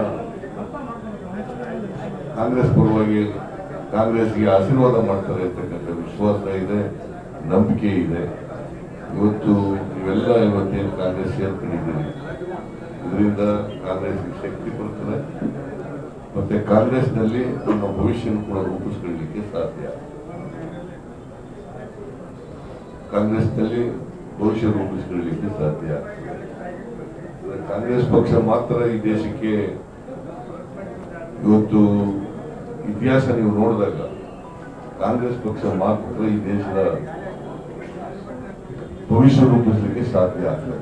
ಕಾಂಗ್ರೆಸ್ ಪರವಾಗಿ ಕಾಂಗ್ರೆಸ್ಗೆ ಆಶೀರ್ವಾದ ಮಾಡ್ತಾರೆ ಅಂತಕ್ಕಂಥ ವಿಶ್ವಾಸ ಇದೆ ನಂಬಿಕೆ ಇದೆ ಇವತ್ತು ನೀವೆಲ್ಲ ಇವತ್ತೇನು ಕಾಂಗ್ರೆಸ್ ಸೇರ್ಕೊಂಡಿದ್ದೀರಿ ಇದರಿಂದ ಕಾಂಗ್ರೆಸ್ಗೆ ಶಕ್ತಿ ಬರ್ತದೆ ಮತ್ತೆ ಕಾಂಗ್ರೆಸ್ನಲ್ಲಿ ನಮ್ಮ ಭವಿಷ್ಯನ ಕೂಡ ರೂಪಿಸ್ಕೊಳ್ಳಿಕ್ಕೆ ಸಾಧ್ಯ ಕಾಂಗ್ರೆಸ್ನಲ್ಲಿ ಭವಿಷ್ಯ ರೂಪಿಸ್ಕೊಳ್ಳಿಕ್ಕೆ ಸಾಧ್ಯ ಕಾಂಗ್ರೆಸ್ ಪಕ್ಷ ಮಾತ್ರ ಈ ದೇಶಕ್ಕೆ ಇವತ್ತು ಇತಿಹಾಸ ನೀವು ನೋಡಿದಾಗ ಕಾಂಗ್ರೆಸ್ ಪಕ್ಷ ಮಾತ್ರ ಈ ದೇಶದ ಭವಿಷ್ಯ ರೂಪಿಸಲಿಕ್ಕೆ ಸಾಧ್ಯ ಆಗ್ತದೆ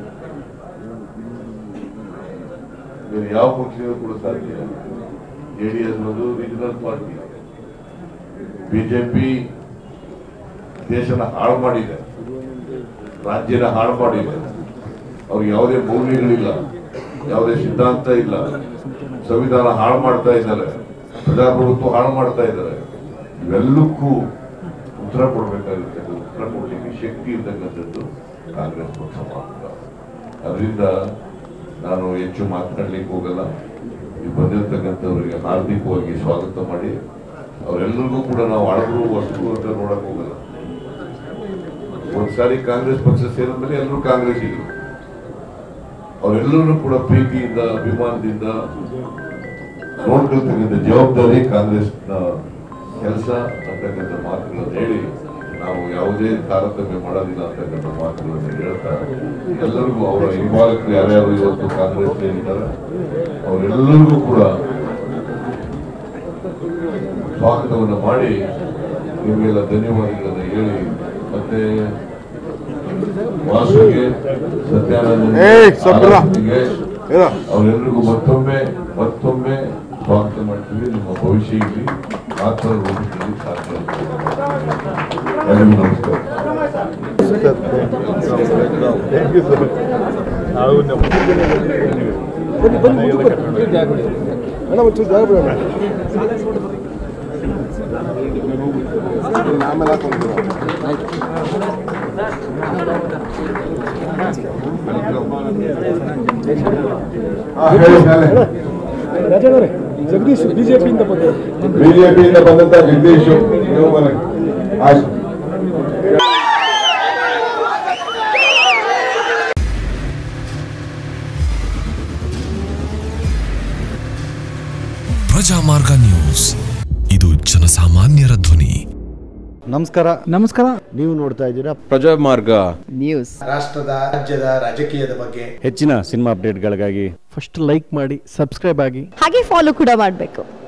ಬೇರೆ ಯಾವ ಪಕ್ಷಗಳು ಕೂಡ ಸಾಧ್ಯ ಜೆಡಿಎಸ್ ಒಂದು ರೀಜನಲ್ ಪಾರ್ಟಿ ಬಿಜೆಪಿ ದೇಶನ ಹಾಳು ಮಾಡಿದೆ ರಾಜ್ಯನ ಹಾಳು ಮಾಡಿದೆ ಅವ್ರಿಗೆ ಯಾವುದೇ ಮೌಲ್ಯಗಳಿಲ್ಲ ಯಾವುದೇ ಸಿದ್ಧಾಂತ ಇಲ್ಲ ಸಂವಿಧಾನ ಹಾಳು ಮಾಡ್ತಾ ಇದ್ದಾರೆ ಪ್ರಜಾಪ್ರಭುತ್ವ ಹಾಳು ಮಾಡ್ತಾ ಇದ್ದಾರೆ ಇವೆಲ್ಲಕ್ಕೂ ಉತ್ತರ ಕೊಡಬೇಕಾಗುತ್ತೆ ಉತ್ತರ ಕೊಡಲಿಕ್ಕೆ ಶಕ್ತಿ ಇರ್ತಕ್ಕಂಥದ್ದು ಕಾಂಗ್ರೆಸ್ ಪಕ್ಷ ಮಾತ್ರ ಅದರಿಂದ ನಾನು ಹೆಚ್ಚು ಮಾತನಾಡ್ಲಿಕ್ಕೆ ಹೋಗಲ್ಲ ಈ ಬಂದಿರತಕ್ಕಂಥವರಿಗೆ ಹಾರ್ದಿಕವಾಗಿ ಸ್ವಾಗತ ಮಾಡಿ ಅವರೆಲ್ಲರಿಗೂ ಕೂಡ ನಾವು ಅಳಗರು ವಸ್ತು ಅಂತ ನೋಡಕ್ ಹೋಗಲ್ಲ ಒಂದ್ಸಾರಿ ಕಾಂಗ್ರೆಸ್ ಪಕ್ಷ ಸೇರಿದ್ಮೇಲೆ ಎಲ್ಲರೂ ಕಾಂಗ್ರೆಸ್ ಇದ್ರು ಅವರೆಲ್ಲರೂ ಕೂಡ ಪ್ರೀತಿಯಿಂದ ಅಭಿಮಾನದಿಂದ ನೋಡ್ಕೊಳ್ತಕ್ಕಂಥ ಜವಾಬ್ದಾರಿ ಕಾಂಗ್ರೆಸ್ನ ಕೆಲಸ ಅಂತಕ್ಕಂಥ ಮಾತುಗಳನ್ನು ಹೇಳಿ ನಾವು ಯಾವುದೇ ತಾರತಮ್ಯ ಮಾಡೋದಿಲ್ಲ ಅಂತಕ್ಕಂಥ ಮಾತುಗಳನ್ನು ಹೇಳ್ತಾ ಎಲ್ಲರಿಗೂ ಅವರ ಹಿಂಬಾಲಕರು ಯಾರ್ಯಾರು ಇವತ್ತು ಕಾಂಗ್ರೆಸ್ ಇದ್ದಾರೆ ಅವರೆಲ್ಲರಿಗೂ ಕೂಡ ಸ್ವಾಗತವನ್ನು ಮಾಡಿ ನಿಮಗೆಲ್ಲ ಧನ್ಯವಾದಗಳನ್ನು ಹೇಳಿ ಮತ್ತೆ ವಾಸುಗೆ ಸತ್ಯಾನಂದ ಏಯ್, ಸಬ್ರ. ಏನೋ? ಅವರೆಲ್ಲರಿಗೂ ಮತ್ತೊಮ್ಮೆ ಮತ್ತೊಮ್ಮೆ ಸ್ವಾಗತ ಮಾಡ್ತೀವಿ ನಿಮ್ಮ ಭವಿಷ್ಯ ಇಲ್ಲಿ ಮಾತ್ರ ರೂಪಿಸಲಿ ಸಾಧ್ಯ ಎಲ್ಲರಿಗೂ ನಮಸ್ಕಾರ ಥ್ಯಾಂಕ್ ಯು ಸರ್ ನಾವು ನಮ್ಮ ಅಣ್ಣ ಒಂಚೂರು ಜಾಗ ಬಿಡೋಣ ಆಮೇಲೆ ಹಾಕೊಂಡು ರಾಜಣ್ಣವ್ರೆ ಜಗದೀಶ್ ಬಿಜೆಪಿಯಿಂದ ಬಂದರು ಬಿಜೆಪಿಯಿಂದ ಬಂದಂತ ಜಗದೀಶ್ ನೀವು ಬನ್ನಿ. ಆಯ್ತು ಪ್ರಜಾಮಾರ್ಗ ನ್ಯೂಸ್ ಇದು ಜನಸಾಮಾನ್ಯರ ಧ್ವನಿ ನಮಸ್ಕಾರ ನಮಸ್ಕಾರ ನೀವು ನೋಡ್ತಾ ಇದ್ದೀರಾ ಪ್ರಜಾಮಾರ್ಗ ನ್ಯೂಸ್ ರಾಷ್ಟ್ರದ ರಾಜ್ಯದ ರಾಜಕೀಯದ ಬಗ್ಗೆ ಹೆಚ್ಚಿನ ಸಿನಿಮಾ ಅಪ್ಡೇಟ್ಗಳಿಗಾಗಿ ಫಸ್ಟ್ ಲೈಕ್ ಮಾಡಿ ಸಬ್ಸ್ಕ್ರೈಬ್ ಆಗಿ ಹಾಗೆ ಫಾಲೋ ಕೂಡ ಮಾಡಬೇಕು